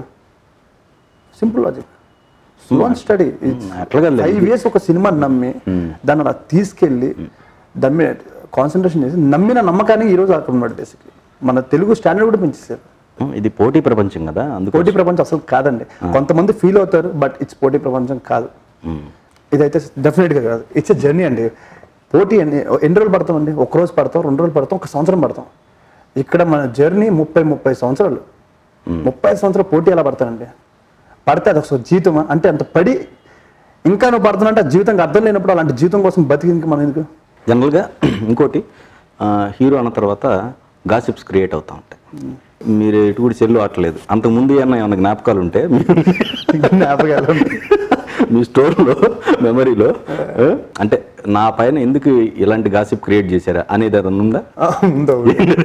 సింపుల్ లాజిక్ స్లో స్టడీ అట్లా కాదులే. ఫైవ్ ఇయర్స్ ఒక సినిమా నమ్మి దాన్ని అలా తీసుకెళ్ళి దాని మీద కాన్సన్ట్రేషన్ చేసి నమ్మిన నమ్మకాన్ని ఈ రోజు అక్కడ ఉన్నాడు బేసిక్లీ మన తెలుగు స్టాండర్డ్ కూడా పెంచేశారు ఉమ్, ఇది పోటీ ప్రపంచం కదా అందుకు పోటీ ప్రపంచం అసలు కాదండి కొంతమంది ఫీల్ అవుతారు బట్ ఇట్స్ పోటీ ప్రపంచం కాదు ఉమ్, ఇదైతే డెఫినెట్గా కాదు ఇట్స్ ఎ జర్నీ అండి పోటీ అండి ఎన్ని రోజులు పడతామండి ఒక రోజు పడతాం రెండు రోజులు పడతాం ఒక సంవత్సరం పడతాం ఇక్కడ మన జర్నీ ముప్పై ముప్పై సంవత్సరాలు ముప్పై సంవత్సరాలు పోటీ ఎలా పడతానండి పడితే అది ఒక జీవితమా అంటే అంత పడి ఇంకా నువ్వు పడుతున్నా జీవితంకి అర్థం లేనప్పుడు అలాంటి జీవితం కోసం బతికి మనం ఎందుకు జనరల్గా ఇంకోటి ఆ, హీరో అన్న తర్వాత గాసిప్స్ క్రియేట్ అవుతూ ఉంటాయి మీరు ఎటు కూడా చెల్లు ఆటలేదు అంతకుముందు ఏమన్నా ఏమైనా జ్ఞాపకాలు ఉంటే మీ- జ్ఞాపకాలు మీ స్టోర్లో మెమరీలో ఆ, అంటే నా పైన ఎందుకు ఇలాంటి గాసిప్ క్రియేట్ చేశారా అనేది ఏదైనా ఉందా ఆ, ఉందో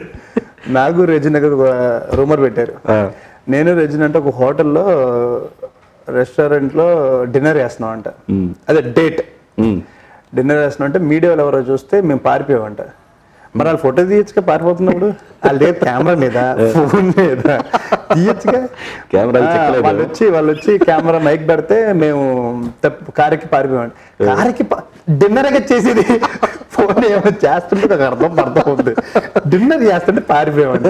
నాకు రెజినకు రూమర్ పెట్టారు నేను రెజిన్ అంటే ఒక హోటల్లో రెస్టారెంట్లో డిన్నర్ చేస్తున్నాం అంట అదే డేట్ ఉమ్, డిన్నర్ చేస్తున్నాం అంటే మీడియాలో ఎవరో చూస్తే మేము పారిపోయామంట మరి వాళ్ళు ఫోటో తీయచ్చుగా పారిపోతున్నప్పుడు వాళ్ళ దగ్గర కెమెరా మీద ఫోన్ మీద తీయచ్చుగా కెమెరాలు ఆ, చెక్కలేదు. వాళ్ళు వచ్చి వాళ్ళు వచ్చి కెమెరా మైక్ పెడితే మేము తప్పు కారుకి పారిపోయామండి కారుకి డిన్నర్ చేసేది ఫోన్ ఏమో చేస్తుంటే నాకు అర్థం అర్థం అవుతుంది డిన్నర్ చేస్తుంటే పారిపోయామండి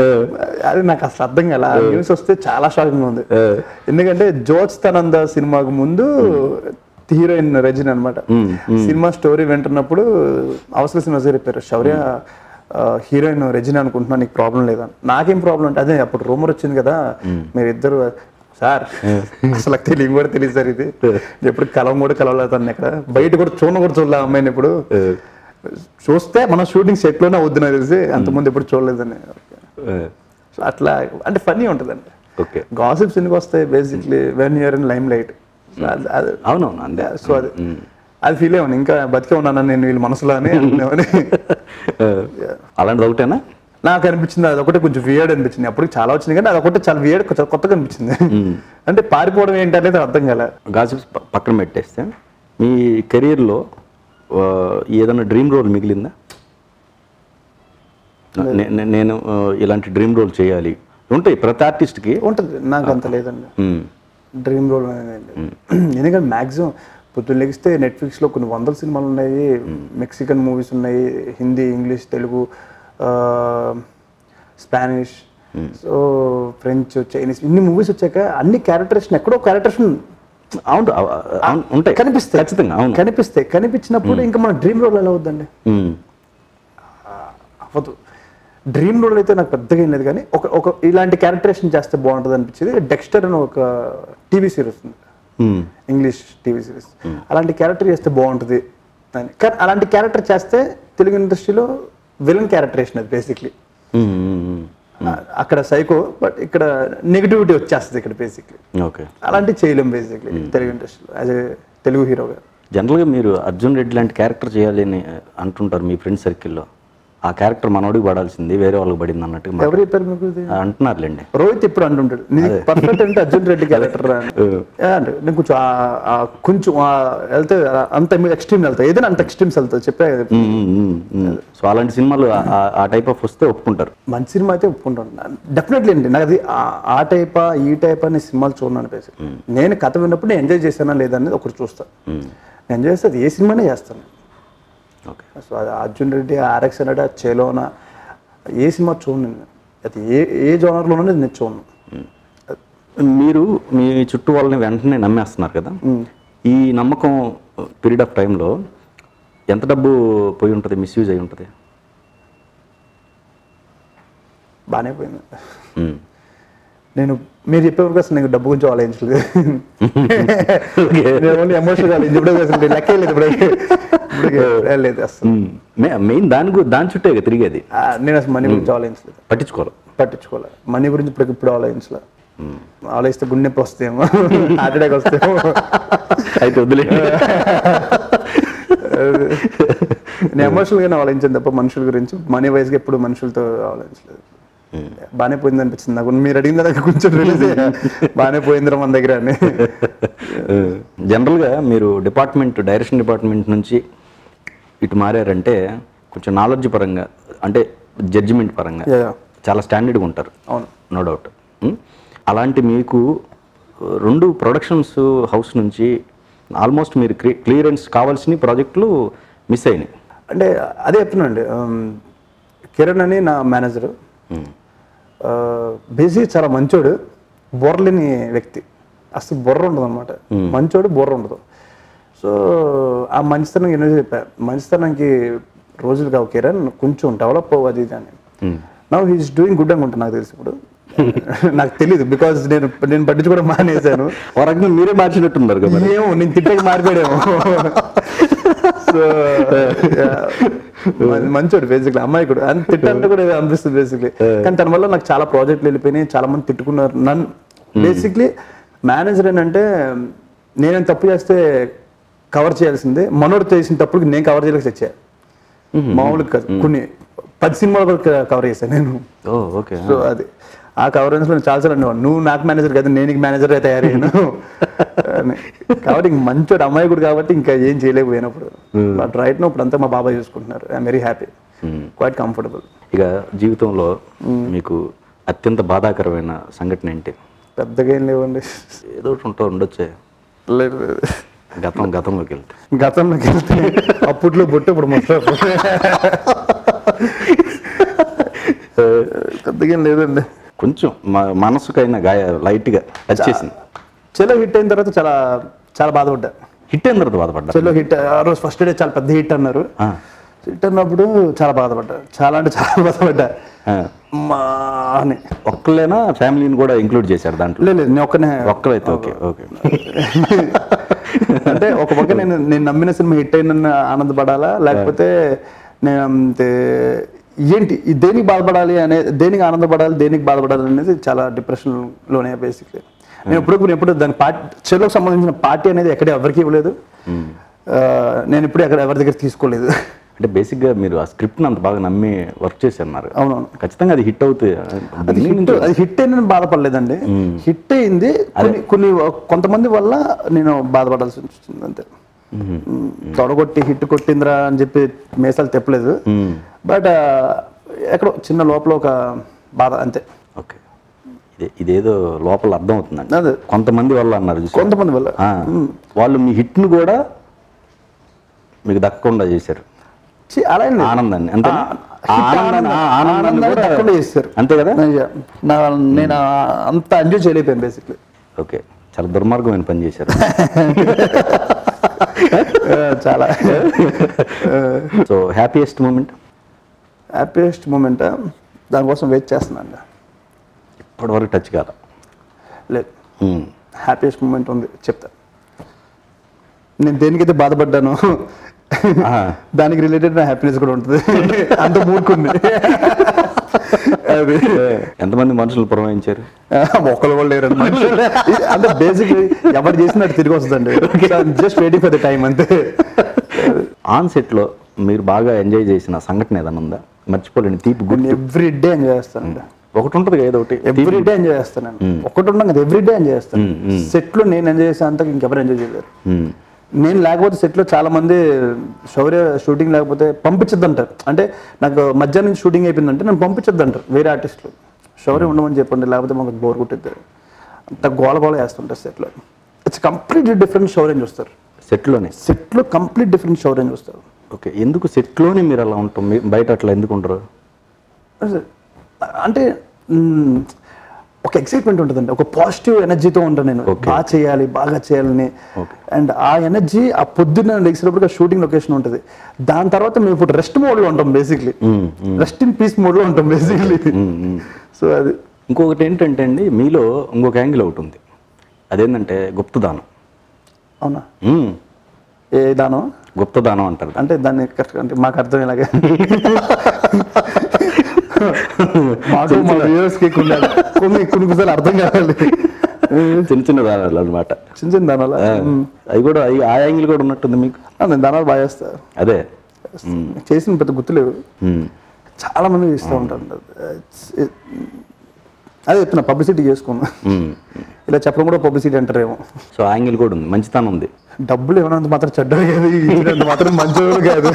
అది నాకు అసలు అర్థం కాల న్యూస్ వస్తే చాలా షాకింగ్ ఉంది ఎందుకంటే జోత్స్ తనంద సినిమాకు ముందు హీరోయిన్ రజని అనమాట సినిమా స్టోరీ వింటున్నప్పుడు అవసర సినిమా చెప్పారు శౌర్య హీరోయిన్ రజని అనుకుంటున్నా నీకు ప్రాబ్లం లేదా నాకేం ప్రాబ్లం అంటే అదే అప్పుడు రూమర్ వచ్చింది కదా మీరిద్దరు సార్ అసలు నాకు తెలియదు కూడా తెలియదు సార్ ఇది ఎప్పుడు కలవం కూడా కలవలేదు తను ఇక్కడ బయట కూడా చూడను కూడా చూడలే ఆ అమ్మాయిని ఇప్పుడు చూస్తే మనం షూటింగ్ సెట్ లోనే వద్దు నాకు తెలిసి అంతకుముందు ఎప్పుడు చూడలేదని సో అట్లా అంటే ఫన్నీ ఉంటుందండి ఓకే గాసిప్స్ ఎందుకు వస్తాయి basically when you're in limelight అవునవును అంతే సో అది అది ఫీల్ అయ్యాను ఇంకా బతికే ఉన్నాను నేను వీళ్ళ మనసులో అని అనుకునేవాడిని. అలాంటిది ఒకటేనా నాకు అనిపించింది అది ఒకటే కొంచెం వియర్డ్ అనిపించింది అప్పుడు చాలా వచ్చింది కానీ అది ఒకటే చాలా వియర్డ్ కొత్తగా అనిపించింది అంటే పారిపోవడం ఏంటి అనేది అర్థం కాలే గాసిప్స్ ప- పక్కన పెట్టేస్తే మీ కెరీర్లో ఏదైనా డ్రీమ్ రోల్ మిగిలిందా నే- నే- నేను ఆ, ఇలాంటి డ్రీమ్ రోల్ చేయాలి ఉంటాయి ప్రతి ఆర్టిస్ట్కి ఉంటుంది నాకు అంత లేదండి డ్రీమ్ రోల్ అనేది ఎందుకంటే మ్యాక్సిమం పొద్దున్న లెగిస్తే నెట్ఫ్లిక్స్లో కొన్ని వందల సినిమాలు ఉన్నాయి మెక్సికన్ మూవీస్ ఉన్నాయి Hindi English Telugu Spanish so French Chinese ఇన్ని మూవీస్ వచ్చాక అన్ని క్యారెక్టర్స్ ఎక్కడో క్యారెక్టర్స్ అవును అవ- అవును ఉంటాయి కనిపిస్తాయి ఖచ్చితంగా అవును కనిపిస్తాయి కనిపించినప్పుడు ఇంకా మన డ్రీమ్ రోల్ ఎలా అవుద్దండి ఉమ్. అవ్వదు డ్రీమ్ రోల్ అయితే నాకు పెద్దగా ఏం లేదు కానీ ఒక ఒక ఇలాంటి క్యారెక్టరేషన్ చేస్తే బాగుంటుంది అనిపించింది డెక్స్టర్ అని ఒక టీవీ సిరీస్ ఉంది ఉమ్. ఇంగ్లీష్ టీవీ సిరీస్ అలాంటి క్యారెక్టర్ చేస్తే బాగుంటుంది అని కానీ అలాంటి క్యారెక్టర్ చేస్తే తెలుగు ఇండస్ట్రీలో విలన్ క్యారెక్టరేషన్ అది బేసిక్లీ ఉమ్, ఉమ్, ఉమ్. అక్కడ సైకో బట్ ఇక్కడ నెగిటివిటీ వచ్చేస్తుంది ఇక్కడ బేసిక్లీ ఓకే అలాంటి చేయలేం బేసిక్లీ తెలుగు ఇండస్ట్రీలో యాజ్ ఏ తెలుగు హీరోగా జనరల్గా మీరు అర్జున్ రెడ్డి లాంటి క్యారెక్టర్ చేయాలి అని అంటుంటారు మీ ఫ్రెండ్ సర్కిల్లో ఆ క్యారెక్టర్ మనోడికి పడాల్సింది వేరే వాళ్ళకి పడింది అన్నట్టుగా మా- ఎవరు చెప్పారు మీకు ఇది? అంటున్నారులేండి రోహిత్ ఇప్పుడు అంటుంటాడు నీకు పర్ఫెక్ట్ అంటే అర్జున్ రెడ్డి క్యారెక్టర్ అంటే నేను కొంచెం ఆ- ఆ కొంచెం ఆ వెళ్తే అంత ఎక్స్ట్రీమ్ వెళ్తా ఏదైనా అంత ఎక్స్ట్రీమ్స్ వెళ్తా చెప్పా కదా. ఉమ్, ఉమ్, ఉమ్, ఉమ్. సో అలాంటి సినిమాలు ఆ- ఆ- ఆ టైప్ ఆఫ్ వస్తే ఒప్పుకుంటారు మంచి సినిమా అయితే ఒప్పుకుంటాను డెఫినెట్లీ అండి నాకు అది ఆ- ఆ టైపా ఈ టైప్ అనే సినిమాలు చూడను అనిపేసి నేను కథ విన్నప్పుడు నేను ఎంజాయ్ చేశానా లేదా అనేది ఒకటి చూస్తాను నేను ఎంజాయ్ చేస్తే అది ఏ సినిమానే చేస్తాను ఓకే సో అది అర్జున్ రెడ్డి ఆర్ఎక్స్ అన్నడా చేలోనా ఏ సినిమా చూడను నేను అది ఏ ఏ జోనర్లోనూ నేను చూడను మీరు మీ చుట్టూ వాళ్ళని వెంటనే నమ్మేస్తున్నారు కదా ఈ నమ్మకం పీరియడ్ ఆఫ్ టైంలో ఎంత డబ్బు పోయి ఉంటుంది మిస్యూజ్ అయి ఉంటుంది బాగానే పోయింది ఉమ్. నేను మీరు చెప్పేవరకు అసలు నేను డబ్బు గురించి ఆలోచించలేదు నేను ఓన్లీ ఎమోషనల్ ఆలోచించి ఇప్పుడు అసలు లెక్కే లేదు ఇప్పుడు ఇప్పుడు లేదు అసలు ఉమ్. మే- మెయిన్ దాని గు- దాని చుట్టే కదా తిరిగేది ఆ, నేను అసలు మనీ గురించి ఆలోచించలేదు పట్టించుకోరు పట్టించుకోవాలి మనీ గురించి ఇప్పుడు ఇప్పుడు ఆలోచించలే ఆలోచిస్తే గుండె నొప్పి వస్తేమో హార్ట్ అటాక్ వస్తేమో అయితే వదిలే నేను ఎమోషనల్ గానే ఆలోచించాను తప్ప మనుషుల గురించి మనీ వైజ్ గా ఎప్పుడు మనుషులతో ఆలోచించలేదు బాగానే పోయింది అనిపించింది నాకు మీరు అడిగిన నాకు కొంచెం రిలీజ్ బాగానే పోయిందిరా మన దగ్గర అని జనరల్గా మీరు డిపార్ట్మెంట్ డైరెక్షన్ డిపార్ట్మెంట్ నుంచి ఇటు మారారంటే కొంచెం నాలెడ్జ్ పరంగా అంటే జడ్జిమెంట్ పరంగా Yeah. చాలా స్టాండర్డ్గా ఉంటారు అవును నో డౌట్ అలాంటి మీకు రెండు ప్రొడక్షన్స్ హౌస్ నుంచి ఆల్మోస్ట్ మీరు క్లియరెన్స్ కావాల్సిన ప్రాజెక్టులు మిస్ అయినాయి అంటే అదే చెప్తున్నానండి కిరణ్ అని నా మేనేజర్ బేసిక్ చాలా మంచోడు బుర్రలేని వ్యక్తి అసలు బుర్ర ఉండదు అనమాట మంచోడు బుర్ర ఉండదు సో ఆ మంచితనం ఎన్నో చెప్పా మంచితనానికి రోజులు కావు కిరణ్ కొంచెం డెవలప్ అవ్వు అది ఇది అని నా హీస్ డూయింగ్ గుడ్ అనుకుంటా నాకు తెలిసి ఇప్పుడు నాకు తెలియదు బికాజ్ నేను నేను పట్టించుకోవడం మానేశాను ఒక రకంగా మీరే మార్చినట్టున్నారు కదా ఏమో నేను తిట్టకి మారిపోయాడేమో సో మంచోడు బేసిక్లీ అమ్మాయికుడు అని తిట్టంటే కూడా ఏదో అనిపిస్తుంది బేసిక్లీ కానీ తన వల్ల నాకు చాలా ప్రాజెక్టులు వెళ్ళిపోయినాయి చాలా మంది తిట్టుకున్నారు నన్ను బేసిక్లీ మేనేజర్ ఏంటంటే నేనేం తప్పు చేస్తే కవర్ చేయాల్సిందే మనోడు చేసిన తప్పుడు నేను కవర్ చేయలేక చచ్చా మామూలుగా కాదు కొన్ని పది సినిమాలు కూడా కవర్ చేశాను నేను ఓ ఓకే సో అది ఆ కవరెన్స్ లో చాలాసార్లు అనేవాడు నువ్వు నాకు మేనేజర్ కదా నేను నీకు మేనేజర్ అయితే తయారయ్యాను అని. కాబట్టి ఇంక మంచోడు అమ్మాయికుడు కాబట్టి ఇంకా ఏం చేయలేకపోయినప్పుడు బట్ రైట్ నో ఇప్పుడు అంతా మా బాబాయ్ చూసుకుంటున్నారు I'm very happy quite comfortable ఇక జీవితంలో మీకు అత్యంత బాధాకరమైన సంఘటన ఏంటి పెద్దగా ఏం లేవండి ఏదో ఒకటి ఉంటూ ఉండొచ్చే లేదు లేదు. గతం గతంలోకి వెళ్తే గతంలోకి వెళ్తే అప్పట్లో బొట్టు ఇప్పుడు మొత్తం పెద్దగా ఏం లేదండి కొంచెం మా మనసుకైనా గాయ లైట్గా టచ్ చేసింది చలో హిట్ అయిన తర్వాత చాలా చాలా బాధపడ్డా హిట్ అయిన తర్వాత బాధపడ్డారు చెల్లో హిట్ ఆ రోజు ఫస్ట్ డే చాలా పెద్ద హిట్ అన్నారు ఆ, హిట్ అన్నప్పుడు చాలా బాధపడ్డా చాలా అంటే చాలా బాధపడ్డా ఆ. మా అని ఒక్కళ్ళైనా ఫ్యామిలీని కూడా ఇంక్లూడ్ చేశారు దాంట్లో లేదు లేదు, నేను ఒక్కనే ఒక్కరైతే ఓకే ఓకే అంటే ఒక పక్క నేను నేను నమ్మిన సినిమా హిట్ అయిన ఆనందపడాలా లేకపోతే నేను అంతే ఏంటి ఈ దేనికి బాధపడాలి అనే దేనికి ఆనందపడాలి దేనికి బాధపడాలి అనేది చాలా డిప్రెషన్ లోనే బేసిక్లీ నేను ఎప్పుడు నేను ఎప్పుడు దాని పార్టీ చెల్లోకి సంబంధించిన పార్టీ అనేది ఎక్కడ ఎవరికి ఇవ్వలేదు ఆ, నేను ఇప్పుడు ఎక్కడ ఎవరి దగ్గర తీసుకోలేదు అంటే బేసిక్గా మీరు ఆ స్క్రిప్ట్ని అంత బాగా నమ్మి వర్క్ చేసి అన్నారు అవునవును ఖచ్చితంగా అది హిట్ అవుతుంది అది హిట్ అది హిట్ అయిన బాధపడలేదండి హిట్ అయింది కొన్ని కొన్ని కొంతమంది వల్ల నేను బాధపడాల్సి వచ్చింది అంతే తొడగొట్టి హిట్ కొట్టిందిరా అని చెప్పి మేసాలు తెప్పలేదు బట్ ఎక్కడో చిన్న లోపల ఒక బాధ అంతే ఓకే ఇదే ఇదేదో లోపల అర్థం అవుతుందండి అదే కొంతమంది వల్ల అన్నారు చూసారా? కొంతమంది వల్ల ఆ, వాళ్ళు మీ హిట్ను కూడా మీకు దక్కకుండా చేశారు ఛీ, అలా ఏం లేదు. ఆనందాన్ని అంతే ఆ, hit ఆనందం- ఆనందాన్ని తక్కువ చేస్తారు అంతే కదా అయ్యా. నా నేను ఆ- అంత ఎంజాయ్ చేయలేకపోయాను బేసిక్లీ ఓకే చాలా దుర్మార్గమైన పని చేశారు చాలా so happiest moment happiest moment దానికోసం వెయిట్ చేస్తున్నాను ఇప్పటివరకు టచ్ కాదు లేదు హ్యాపీయెస్ట్ మూమెంట్ ఉంది చెప్తా నేను దేనికైతే బాధపడ్డానో దానికి రిలేటెడ్ నా హ్యాపీనెస్ కూడా ఉంటుంది అంత మూడుకుంది అది ఎంతమంది మనుషులు పురమాయించారు ఒకరు కూడా లేరు అంటే బేసిక్ ఎవరు చేసినట్టు తిరిగి వస్తుందండి just waiting for the time అంతే ఆన్ సెట్లో మీరు బాగా ఎంజాయ్ చేసిన సంఘటన ఏదైనా ఉందా మర్చిపోలేని తీపి గుడ్ నేను ఎవ్రీ డే ఎంజాయ్ చేస్తానండి ఒకటి ఉంటుంది కదా ఏదో ఒకటి ఎవ్రీ డే ఎంజాయ్ చేస్తానండి ఒకటి ఉండడం కదా ఎవ్రీ డే ఎంజాయ్ చేస్తాను సెట్ లో నేను ఎంజాయ్ చేసే అంతకు ఇంకెవరు ఎంజాయ్ చేయలేరు మ్మ్. నేను లేకపోతే set లో చాలా మంది శౌర్య షూటింగ్ లేకపోతే పంపించద్దు అంటారు అంటే నాకు మధ్యాహ్నం నుంచి షూటింగ్ అయిపోయిందంటే నేను పంపించద్దు అంటారు వేరే ఆర్టిస్టులు శౌర్య ఉండమని చెప్పండి లేకపోతే మాకు బోర్ కొట్టిద్ది అంత గోల గోల వేస్తుంటారు సెట్లో ఇట్స్ కంప్లీట్లీ డిఫరెంట్ శౌర్యం చూస్తారు సెట్లోనే సెట్లో కంప్లీట్ డిఫరెంట్ శౌర్యం చూస్తారు ఓకే ఎందుకు సెట్లోనే మీరు అలా ఉంటాం మీ- బయట అట్లా ఎందుకు ఉండరు అంటే మ్, ఒక ఎక్సైట్మెంట్ ఉంటుందండి ఒక పాజిటివ్ ఎనర్జీతో ఉంటాను నేను బాగా చేయాలి బాగా చేయాలని అండ్ ఆ ఎనర్జీ ఆ పొద్దున్న లేచినప్పుడు షూటింగ్ లొకేషన్ ఉంటుంది దాని తర్వాత మేము ఇప్పుడు రెస్ట్ మోడ్లో ఉంటాం బేసిక్లీ రెస్ట్ ఇన్ పీస్ మోడ్లో ఉంటాం బేసిక్లీ సో అది ఇంకొకటి ఏంటంటే అండి మీలో ఇంకొక యాంగిల్ ఒకటి ఉంది అదేంటంటే గుప్తదానం అవునా మ్మ్. ఏ దానం గుప్తదానం అంటారు అంటే దాన్ని కరెక్ట్ అంటే మాకు అర్థం ఇలాగే మాకు మా వ్యూవర్స్కి కొన్ని కొన్ని కొన్ని విషయాలు అర్థం కావాలి చిన్న చిన్న దానాలు అనమాట చిన్న చిన్న దానాలా అవి కూడా అవి- ఆ యాంగిల్ కూడా ఉన్నట్టుంది మీకు ఆ, నేను దానాలు బాగా చేస్తా అదే చేసిన పెద్ద గుర్తులేవు మ్మ్. చాలా మంది ఇస్తూ ఉంటారు It's- it- అదే చెప్తున్నా పబ్లిసిటీ చేసుకున్నా మ్మ్. ఇలా చెప్పడం కూడా పబ్లిసిటీ అంటారేమో సో ఆ యాంగిల్ కూడా ఉంది మంచితనం ఉంది డబ్బులు ఇవ్వనంత మాత్రం చెడ్డవి కాదు ఇచ్చినంత మాత్రం మంచివాడు కాదు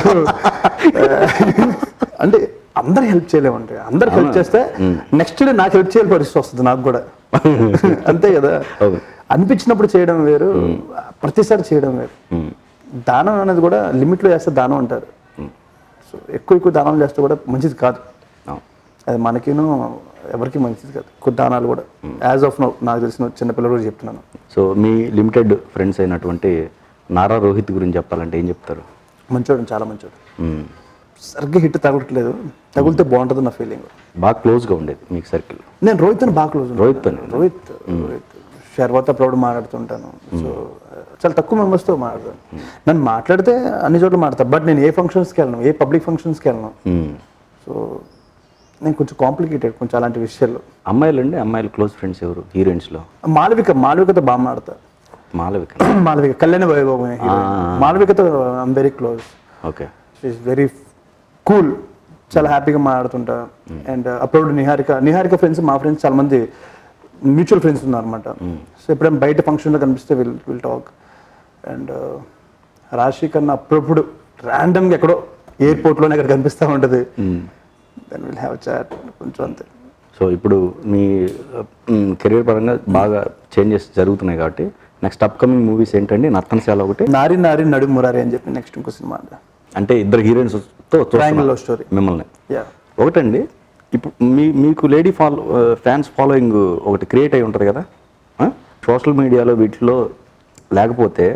అంటే అందరు హెల్ప్ చేయలేమండి అందరు హెల్ప్ చేస్తే నెక్స్ట్ డే నాకు హెల్ప్ చేయాలి పరిస్థితి వస్తుంది నాకు కూడా అంతే కదా అవును. అనిపించినప్పుడు చేయడం వేరు ప్రతిసారి చేయడం వేరు మ్మ్. దానం అనేది కూడా లిమిట్లో చేస్తే దానం అంటారు సో ఎక్కువ ఎక్కువ దానం చేస్తే కూడా మంచిది కాదు అవును. అది మనకిను ఎవరికి మంచిది కాదు కొద్ది దానాలు కూడా యాజ్ ఆఫ్ నో నాకు తెలిసిన చిన్నపిల్లలు కూడా చెప్తున్నాను సో మీ లిమిటెడ్ ఫ్రెండ్స్ అయినటువంటి నారా రోహిత్ గురించి చెప్పాలంటే ఏం చెప్తారు మంచోడు చాలా మంచోడు మ్మ్. సరిగ్గా హిట్ తగలట్లేదు తగిలితే బాగుంటుంది నా ఫీలింగ్ బాగా క్లోజ్గా ఉండేది మీకు సర్కిల్ నేను రోహిత్ బాగా క్లోజ్ రోహిత్తో రోహిత్ రోహిత్ షర్వత ప్రౌడ్ మాట్లాడుతుంటాను సో చాలా తక్కువ మెంబర్స్తో మాట్లాడతాను నన్ను మాట్లాడితే అన్ని చోట్ల మాట్లాడతాను బట్ నేను ఏ ఫంక్షన్స్కి వెళ్ళను ఏ పబ్లిక్ ఫంక్షన్స్కి వెళ్ళను సో నేను కొంచెం కాంప్లికేటెడ్ కొంచెం అలాంటి విషయాల్లో అమ్మాయిలు అండి అమ్మాయిలు క్లోజ్ ఫ్రెండ్స్ ఎవరు హీరోయిన్స్లో మాలవిక మాలవికతో బాగా మాడతా మాలవిక మాలవిక కళ్యాణ వైభవం మాలవికతో I'm very close okay is very cool చాలా హ్యాపీగా మాట్లాడుతుంటా అండ్ అప్పుడు నిహారిక నిహారిక ఫ్రెండ్స్ మా ఫ్రెండ్స్ చాలా మంది మ్యూచువల్ ఫ్రెండ్స్ ఉన్నారనమాట సో ఎప్పుడైనా బయట ఫంక్షన్లో కనిపిస్తే విల్ విల్ టాక్ అండ్ రాశి కన్నా అప్పుడప్పుడు ర్యాండమ్గా ఎక్కడో ఎయిర్పోర్ట్లోనే అక్కడ కనిపిస్తూ ఉంటుంది దెన్ విల్ హ్యావ్ చాట్ కొంచెం అంతే సో ఇప్పుడు మీ కెరీర్ పరంగా బాగా చేంజెస్ జరుగుతున్నాయి కాబట్టి నెక్స్ట్ అప్కమింగ్ మూవీస్ ఏంటండి నర్తనశాల ఒకటి నారి నారి నడు మురారి అని చెప్పి నెక్స్ట్ ఇంకో సినిమా అంటే ఇద్దరు హీరోయిన్స్తో ట్రయాంగిల్ లవ్ స్టోరీ మిమ్మల్ని యా ఒకటండి ఇప్పుడు మీ మీకు లేడీ ఫాలో ఫ్యాన్స్ ఫాలోయింగ్ ఒకటి క్రియేట్ అయి ఉంటుంది కదా సోషల్ మీడియాలో వీటిలో లేకపోతే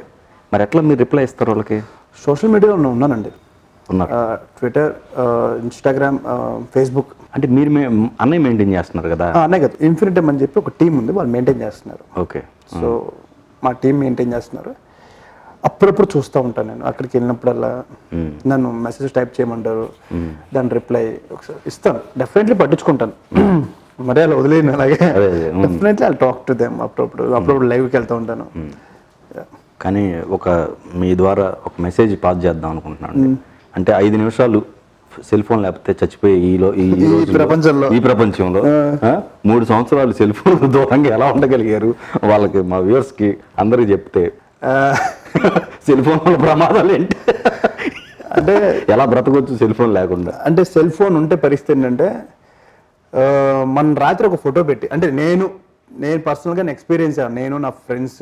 మరి ఎట్లా మీరు రిప్లై ఇస్తారు వాళ్ళకి సోషల్ మీడియాలో ఉన్నానండి ఉన్నారు ట్విట్టర్ ఇన్స్టాగ్రామ్ ఫేస్బుక్ అంటే మీరు మే- అన్నయ్య మెయింటైన్ చేస్తున్నారు కదా అనే కదా ఇన్ఫినిటమ్ అని చెప్పి ఒక టీం ఉంది వాళ్ళు మెయింటైన్ చేస్తున్నారు ఓకే సో మా టీం మెయింటైన్ చేస్తున్నారు అప్పుడప్పుడు చూస్తూ ఉంటాను నేను అక్కడికి వెళ్ళినప్పుడల్లా నన్ను మెసేజ్ టైప్ చేయమంటారు దాని రిప్లై ఒకసారి ఇస్తాను డెఫినెట్లీ పట్టించుకుంటాను మరి అలా వదిలేను అలాగే అదే, అదే. Definitely I talk to them అప్పుడప్పుడు అప్పుడప్పుడు లైవ్కి వెళ్తూ ఉంటాను కానీ ఒక మీ ద్వారా ఒక మెసేజ్ పాస్ చేద్దాం అనుకుంటున్నాను అంటే ఐదు నిమిషాలు సెల్ ఫోన్ లేకపోతే చచ్చిపోయే ఈలో ఈ ఈ రోజుల్లో, ప్రపంచంలో. ఈ ప్రపంచంలో ఆ, మూడు సంవత్సరాలు సెల్ ఫోన్ దూరంగా ఎలా ఉండగలిగారు వాళ్ళకి మా వ్యూవర్స్ కి అందరికి చెప్తే ఆ, సెల్ ఫోన్ వల్ల ప్రమాదాలు ఏంటి అంటే ఎలా బ్రతకొచ్చు సెల్ ఫోన్ లేకుండా అంటే సెల్ ఫోన్ ఉంటే పరిస్థితి ఏంటంటే ఆ, మన రాత్రి ఒక ఫోటో పెట్టి అంటే నేను నేను పర్సనల్గా ఎక్స్పీరియన్స్ అయ్యాను నేను నా ఫ్రెండ్స్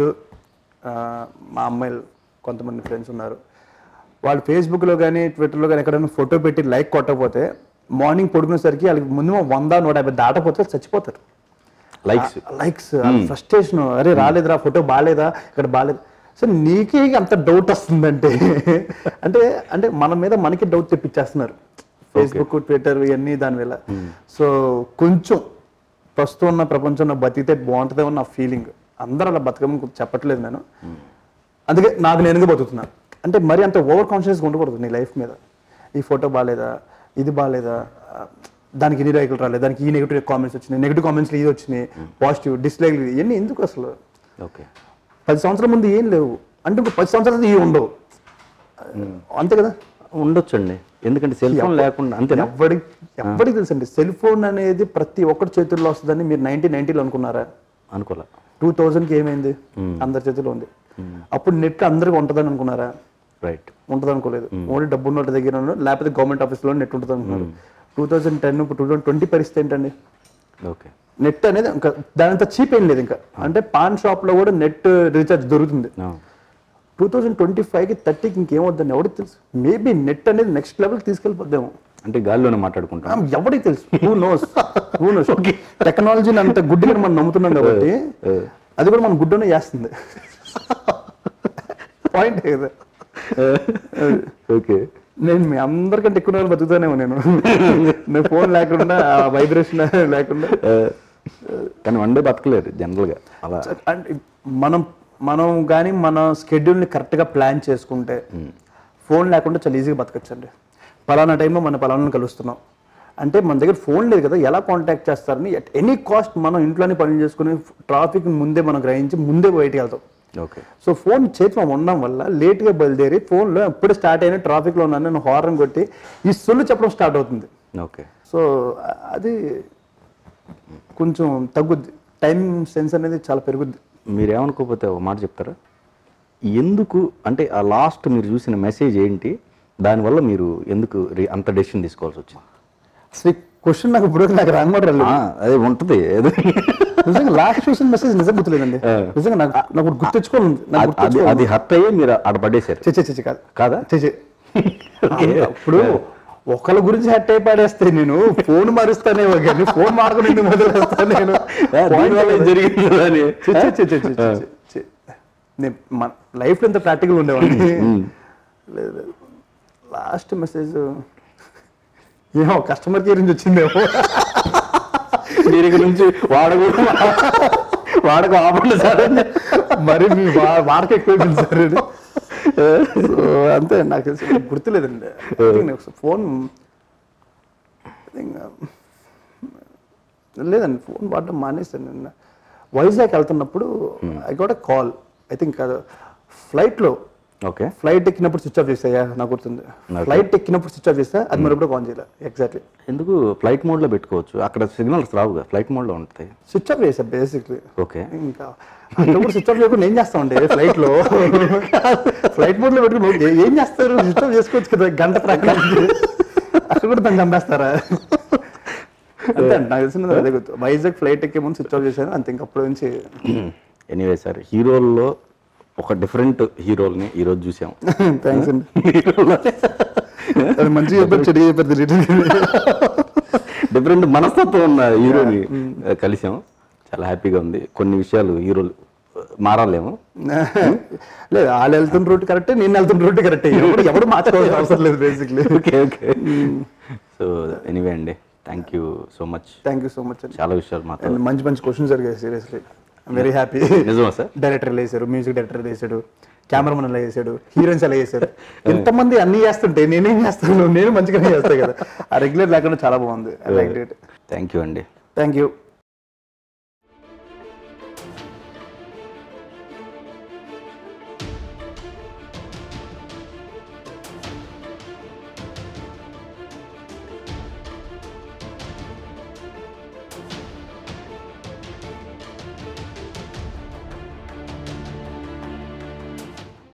మా అమ్మాయిలు కొంతమంది ఫ్రెండ్స్ ఉన్నారు వాళ్ళు ఫేస్బుక్లో కానీ ట్విట్టర్లో కానీ ఎక్కడైనా ఫోటో పెట్టి లైక్ కొట్టకపోతే మార్నింగ్ పడుకునేసరికి వాళ్ళకి ముందు వంద నూట యాభై దాటపోతే చచ్చిపోతారు లైక్స్ లైక్స్ ఫ్రస్ట్రేషన్ అరే రాలేదురా ఫోటో బాగాలేదా ఇక్కడ బాగాలేదు సో నీకే అంత డౌట్ వస్తుందంటే అంటే అంటే మన మీద మనకి డౌట్ తెప్పించేస్తున్నారు ఫేస్బుక్ ట్విట్టర్ ఇవన్నీ దానివల్ల సో కొంచెం ప్రస్తుతం ఉన్న ప్రపంచంలో బతికితే బాగుంటుందేమో నా ఫీలింగ్ అందరూ అలా బతకమని చెప్పట్లేదు నేను అందుకే నాకు నేనుగా బతుకుతున్నా అంటే మరి అంత ఓవర్ కాన్షియస్ ఉండకూడదు నీ లైఫ్ మీద ఈ ఫోటో బాగాలేదా ఇది బాగాలేదా ఆ, దానికి ఇన్ని లైకులు రాలేదు దానికి ఈ నెగిటివ్ కామెంట్స్ వచ్చినాయి నెగిటివ్ కామెంట్స్లో ఇది వచ్చినాయి పాజిటివ్ డిస్లైక్ ఇవన్నీ ఎందుకు అసలు ఓకే పది సంవత్సరాల ముందు ఏం లేవు అంటే ఇంకో పది సంవత్సరాలు ఇవి ఉండవు అంతే కదా ఉండొచ్చండి ఎందుకంటే సెల్ ఫోన్ లేకుండా అంతేనా ఎవరికి ఎవరికి తెలుసండి సెల్ ఫోన్ అనేది ప్రతి ఒక్కటి చేతుల్లో వస్తుందని మీరు నైన్టీన్ నైన్టీలో అనుకున్నారా అనుకోలే టూ థౌజండ్కి ఏమైంది అందరి చేతిలో ఉంది అప్పుడు నెట్ అందరికి ఉంటుందని అనుకున్నారా రైట్ ఉంటుంది అనుకోలేదు ఓన్లీ డబ్బు ఉన్న వాళ్ళ దగ్గర ఉన్న లేకపోతే గవర్నమెంట్ ఆఫీస్లో నెట్ ఉంటుంది అనుకున్నారు two thousand ten two thousand twenty పరిస్థితి ఏంటండి ఓకే నెట్ అనేది ఇంకా దానంత చీప్ ఏం లేదు ఇంకా అంటే పాన్ షాప్లో కూడా నెట్ రీఛార్జ్ దొరుకుతుంది టూ థౌజండ్ ట్వంటీ ఫైవ్కి థర్టీకి ఇంకేమవుద్దని ఎవరికి తెలుసు మేబీ నెట్ అనేది నెక్స్ట్ లెవెల్కి తీసుకెళ్ళిపోద్దాము అంటే గాలిలోనే మాట్లాడుకుంటాం ఆ, ఎవరికి తెలుసు హూ నోస్ హూ నోస్ టెక్నాలజీని అంత గుడ్డిగా మనం నమ్ముతున్నాం కాబట్టి అది కూడా మనం గుడ్డనే చేస్తుంది పాయింట్ కదా ఓకే నేను మీ అందరికంటే ఎక్కువ రోజులు బతుకుతానేమో నేను నేను ఫోన్ లేకుండా వైబ్రేషన్ లేకుండా కానీ వన్ డే బతకలేరు జనరల్గా అలా అంటే మనం మనం కానీ మన స్కెడ్యూల్ని కరెక్ట్గా ప్లాన్ చేసుకుంటే ఫోన్ లేకుండా చాలా ఈజీగా బతకచ్చండి పలానా టైంలో మన పలానాను కలుస్తున్నాం అంటే మన దగ్గర ఫోన్ లేదు కదా ఎలా కాంటాక్ట్ చేస్తారని ఎట్ ఎనీ కాస్ట్ మనం ఇంట్లోనే పనులు చేసుకుని ట్రాఫిక్ ముందే మనం గ్రహించి ముందే బయటికి వెళ్తాం ఓకే సో ఫోన్ చేతిలో ఉండడం వల్ల లేట్గా బయలుదేరి ఫోన్లో ఎప్పుడు స్టార్ట్ అయిన ట్రాఫిక్లో ఉన్నాను నేను హార్న్ కొట్టి ఈ సొల్లు చెప్పడం స్టార్ట్ అవుతుంది ఓకే సో అ- అది కొంచెం తగ్గుద్ది టైం సెన్స్ అనేది చాలా పెరుగుద్ది మీరు ఏమనుకోకపోతే ఒక మాట చెప్తారా ఎందుకు అంటే ఆ లాస్ట్ మీరు చూసిన మెసేజ్ ఏంటి దానివల్ల మీరు ఎందుకు రి- అంత డెసిషన్ తీసుకోవాల్సి వచ్చింది అసలు క్వశ్చన్ నాకు ఇప్పుడు నాకు రానమాట రాలేదు ఆ, అది ఉంటుంది ఏదో నిజంగా లాస్ట్ చూసిన మెసేజ్ నిజంగా గుర్తులేదండి నిజంగా నాకు నాకు ఒకటి గుర్తెచ్చుకోవాలి నాకు అది- అది గుర్తెచ్చుకోవాలి అది హర్ట్ అయ్యి మీరు ఆడ పడేశారు చే చే చే కాదు కాదా చే చే ఇప్పుడు ఒకళ్ళ గురించి హెట్ అయి పడేస్తే నేను ఫోన్ మారుస్తానేమో కానీ ఫోన్ మారకుండా ఎందుకు మొదలెస్తాను నేను దీనివల్ల ఏం జరిగింది కదా అని ఛీ, ఛీ, ఛీ, ఛీ, ఛీ, ఛీ, ఛీ, ఛీ. నేను మన లైఫ్లో ఎంత ప్రాక్టికల్ ఉండేవాడిని లేదు లేదు లాస్ట్ మెసేజ్ ఏమో కస్టమర్ కేర్ నుంచి వచ్చిందేమో మీరు ఇక్కడ నుంచి వాడకూడదు వాడకు ఆపండి సార్ అని. మరి మీ వా- వాడక ఎక్కువ సార్ ఇది. సో అంతే నాకు తెలిసి గుర్తులేదండి ఫోన్ లేదండి ఫోన్ వాడడం మానేసాను నిన్న వైజాగ్ వెళ్తున్నప్పుడు I got a call I think ఫ్లైట్లో ఓకే ఫ్లైట్ ఎక్కినప్పుడు స్విచ్ ఆఫ్ చేసాయా నాకు గుర్తుంది ఫ్లైట్ ఎక్కినప్పుడు స్విచ్ ఆఫ్ చేస్తా అది మరొకటి ఆన్ చేయాలి ఎగ్జాక్ట్లీ ఎందుకు ఫ్లైట్ మోడ్లో పెట్టుకోవచ్చు అక్కడ సిగ్నల్స్ రావుగా ఫ్లైట్ మోడ్లో ఉంటాయి స్విచ్ ఆఫ్ చేసా బేసిక్లీ ఓకే ఇంకా అక్కడ కూడా స్విచ్ ఆఫ్ చేయకుండా ఏం చేస్తామండి ఫ్లైట్ లో ఫ్లైట్ మోడ్ లో పెట్టుకుని ఏ- ఏం చేస్తారు స్విచ్ ఆఫ్ చేసుకోవచ్చు కదా గంట ప్రకారం అక్కడ కూడా దాన్ని చంపేస్తారా అంతే అండి నాకు తెలిసిన అదే గుర్తు వైజాగ్ ఫ్లైట్ ఎక్కే ముందు స్విచ్ ఆఫ్ చేశాను అంతే ఇంక అప్పటి నుంచి ఎనీవే సార్ హీరోల్లో ఒక డిఫరెంట్ హీరోల్ని ఈరోజు చూసాం థ్యాంక్స్ అండి అది మంచిగా చెప్పారు చెడు చెప్పారు తెలియదు డిఫరెంట్ మనస్తత్వం ఉన్న హీరోని కలిసాం చాలా హ్యాపీగా ఉంది కొన్ని విషయాలు హీరోలు మారాలేము లేదు వాళ్ళు వెళ్తున్న రూట్ కరెక్టే నేను వెళ్తున్న రూట్ కరెక్టే ఎవరు ఎవరు మార్చుకోవాల్సిన అవసరం లేదు basically okay okay so anyway అండి thank you so much thank you so much అండి చాలా విషయాలు మాతో And మంచి మంచి క్వశ్చన్స్ జరిగాయి సీరియస్లీ వెరీ హ్యాపీ నిజమా సార్ డైరెక్టర్ ఎలా చేశారు మ్యూజిక్ డైరెక్టర్ ఎలా చేశాడు కెమెరామన్ ఎలా చేశాడు హీరోయిన్స్ ఎలా చేశారు ఎంతమంది అన్ని చేస్తుంటే నేనేం చేస్తాను నేను మంచిగానే చేస్తాను కదా ఆ రెగ్యులర్ లేకుండా చాలా బాగుంది I like it thank you అండి థ్యాంక్ యూ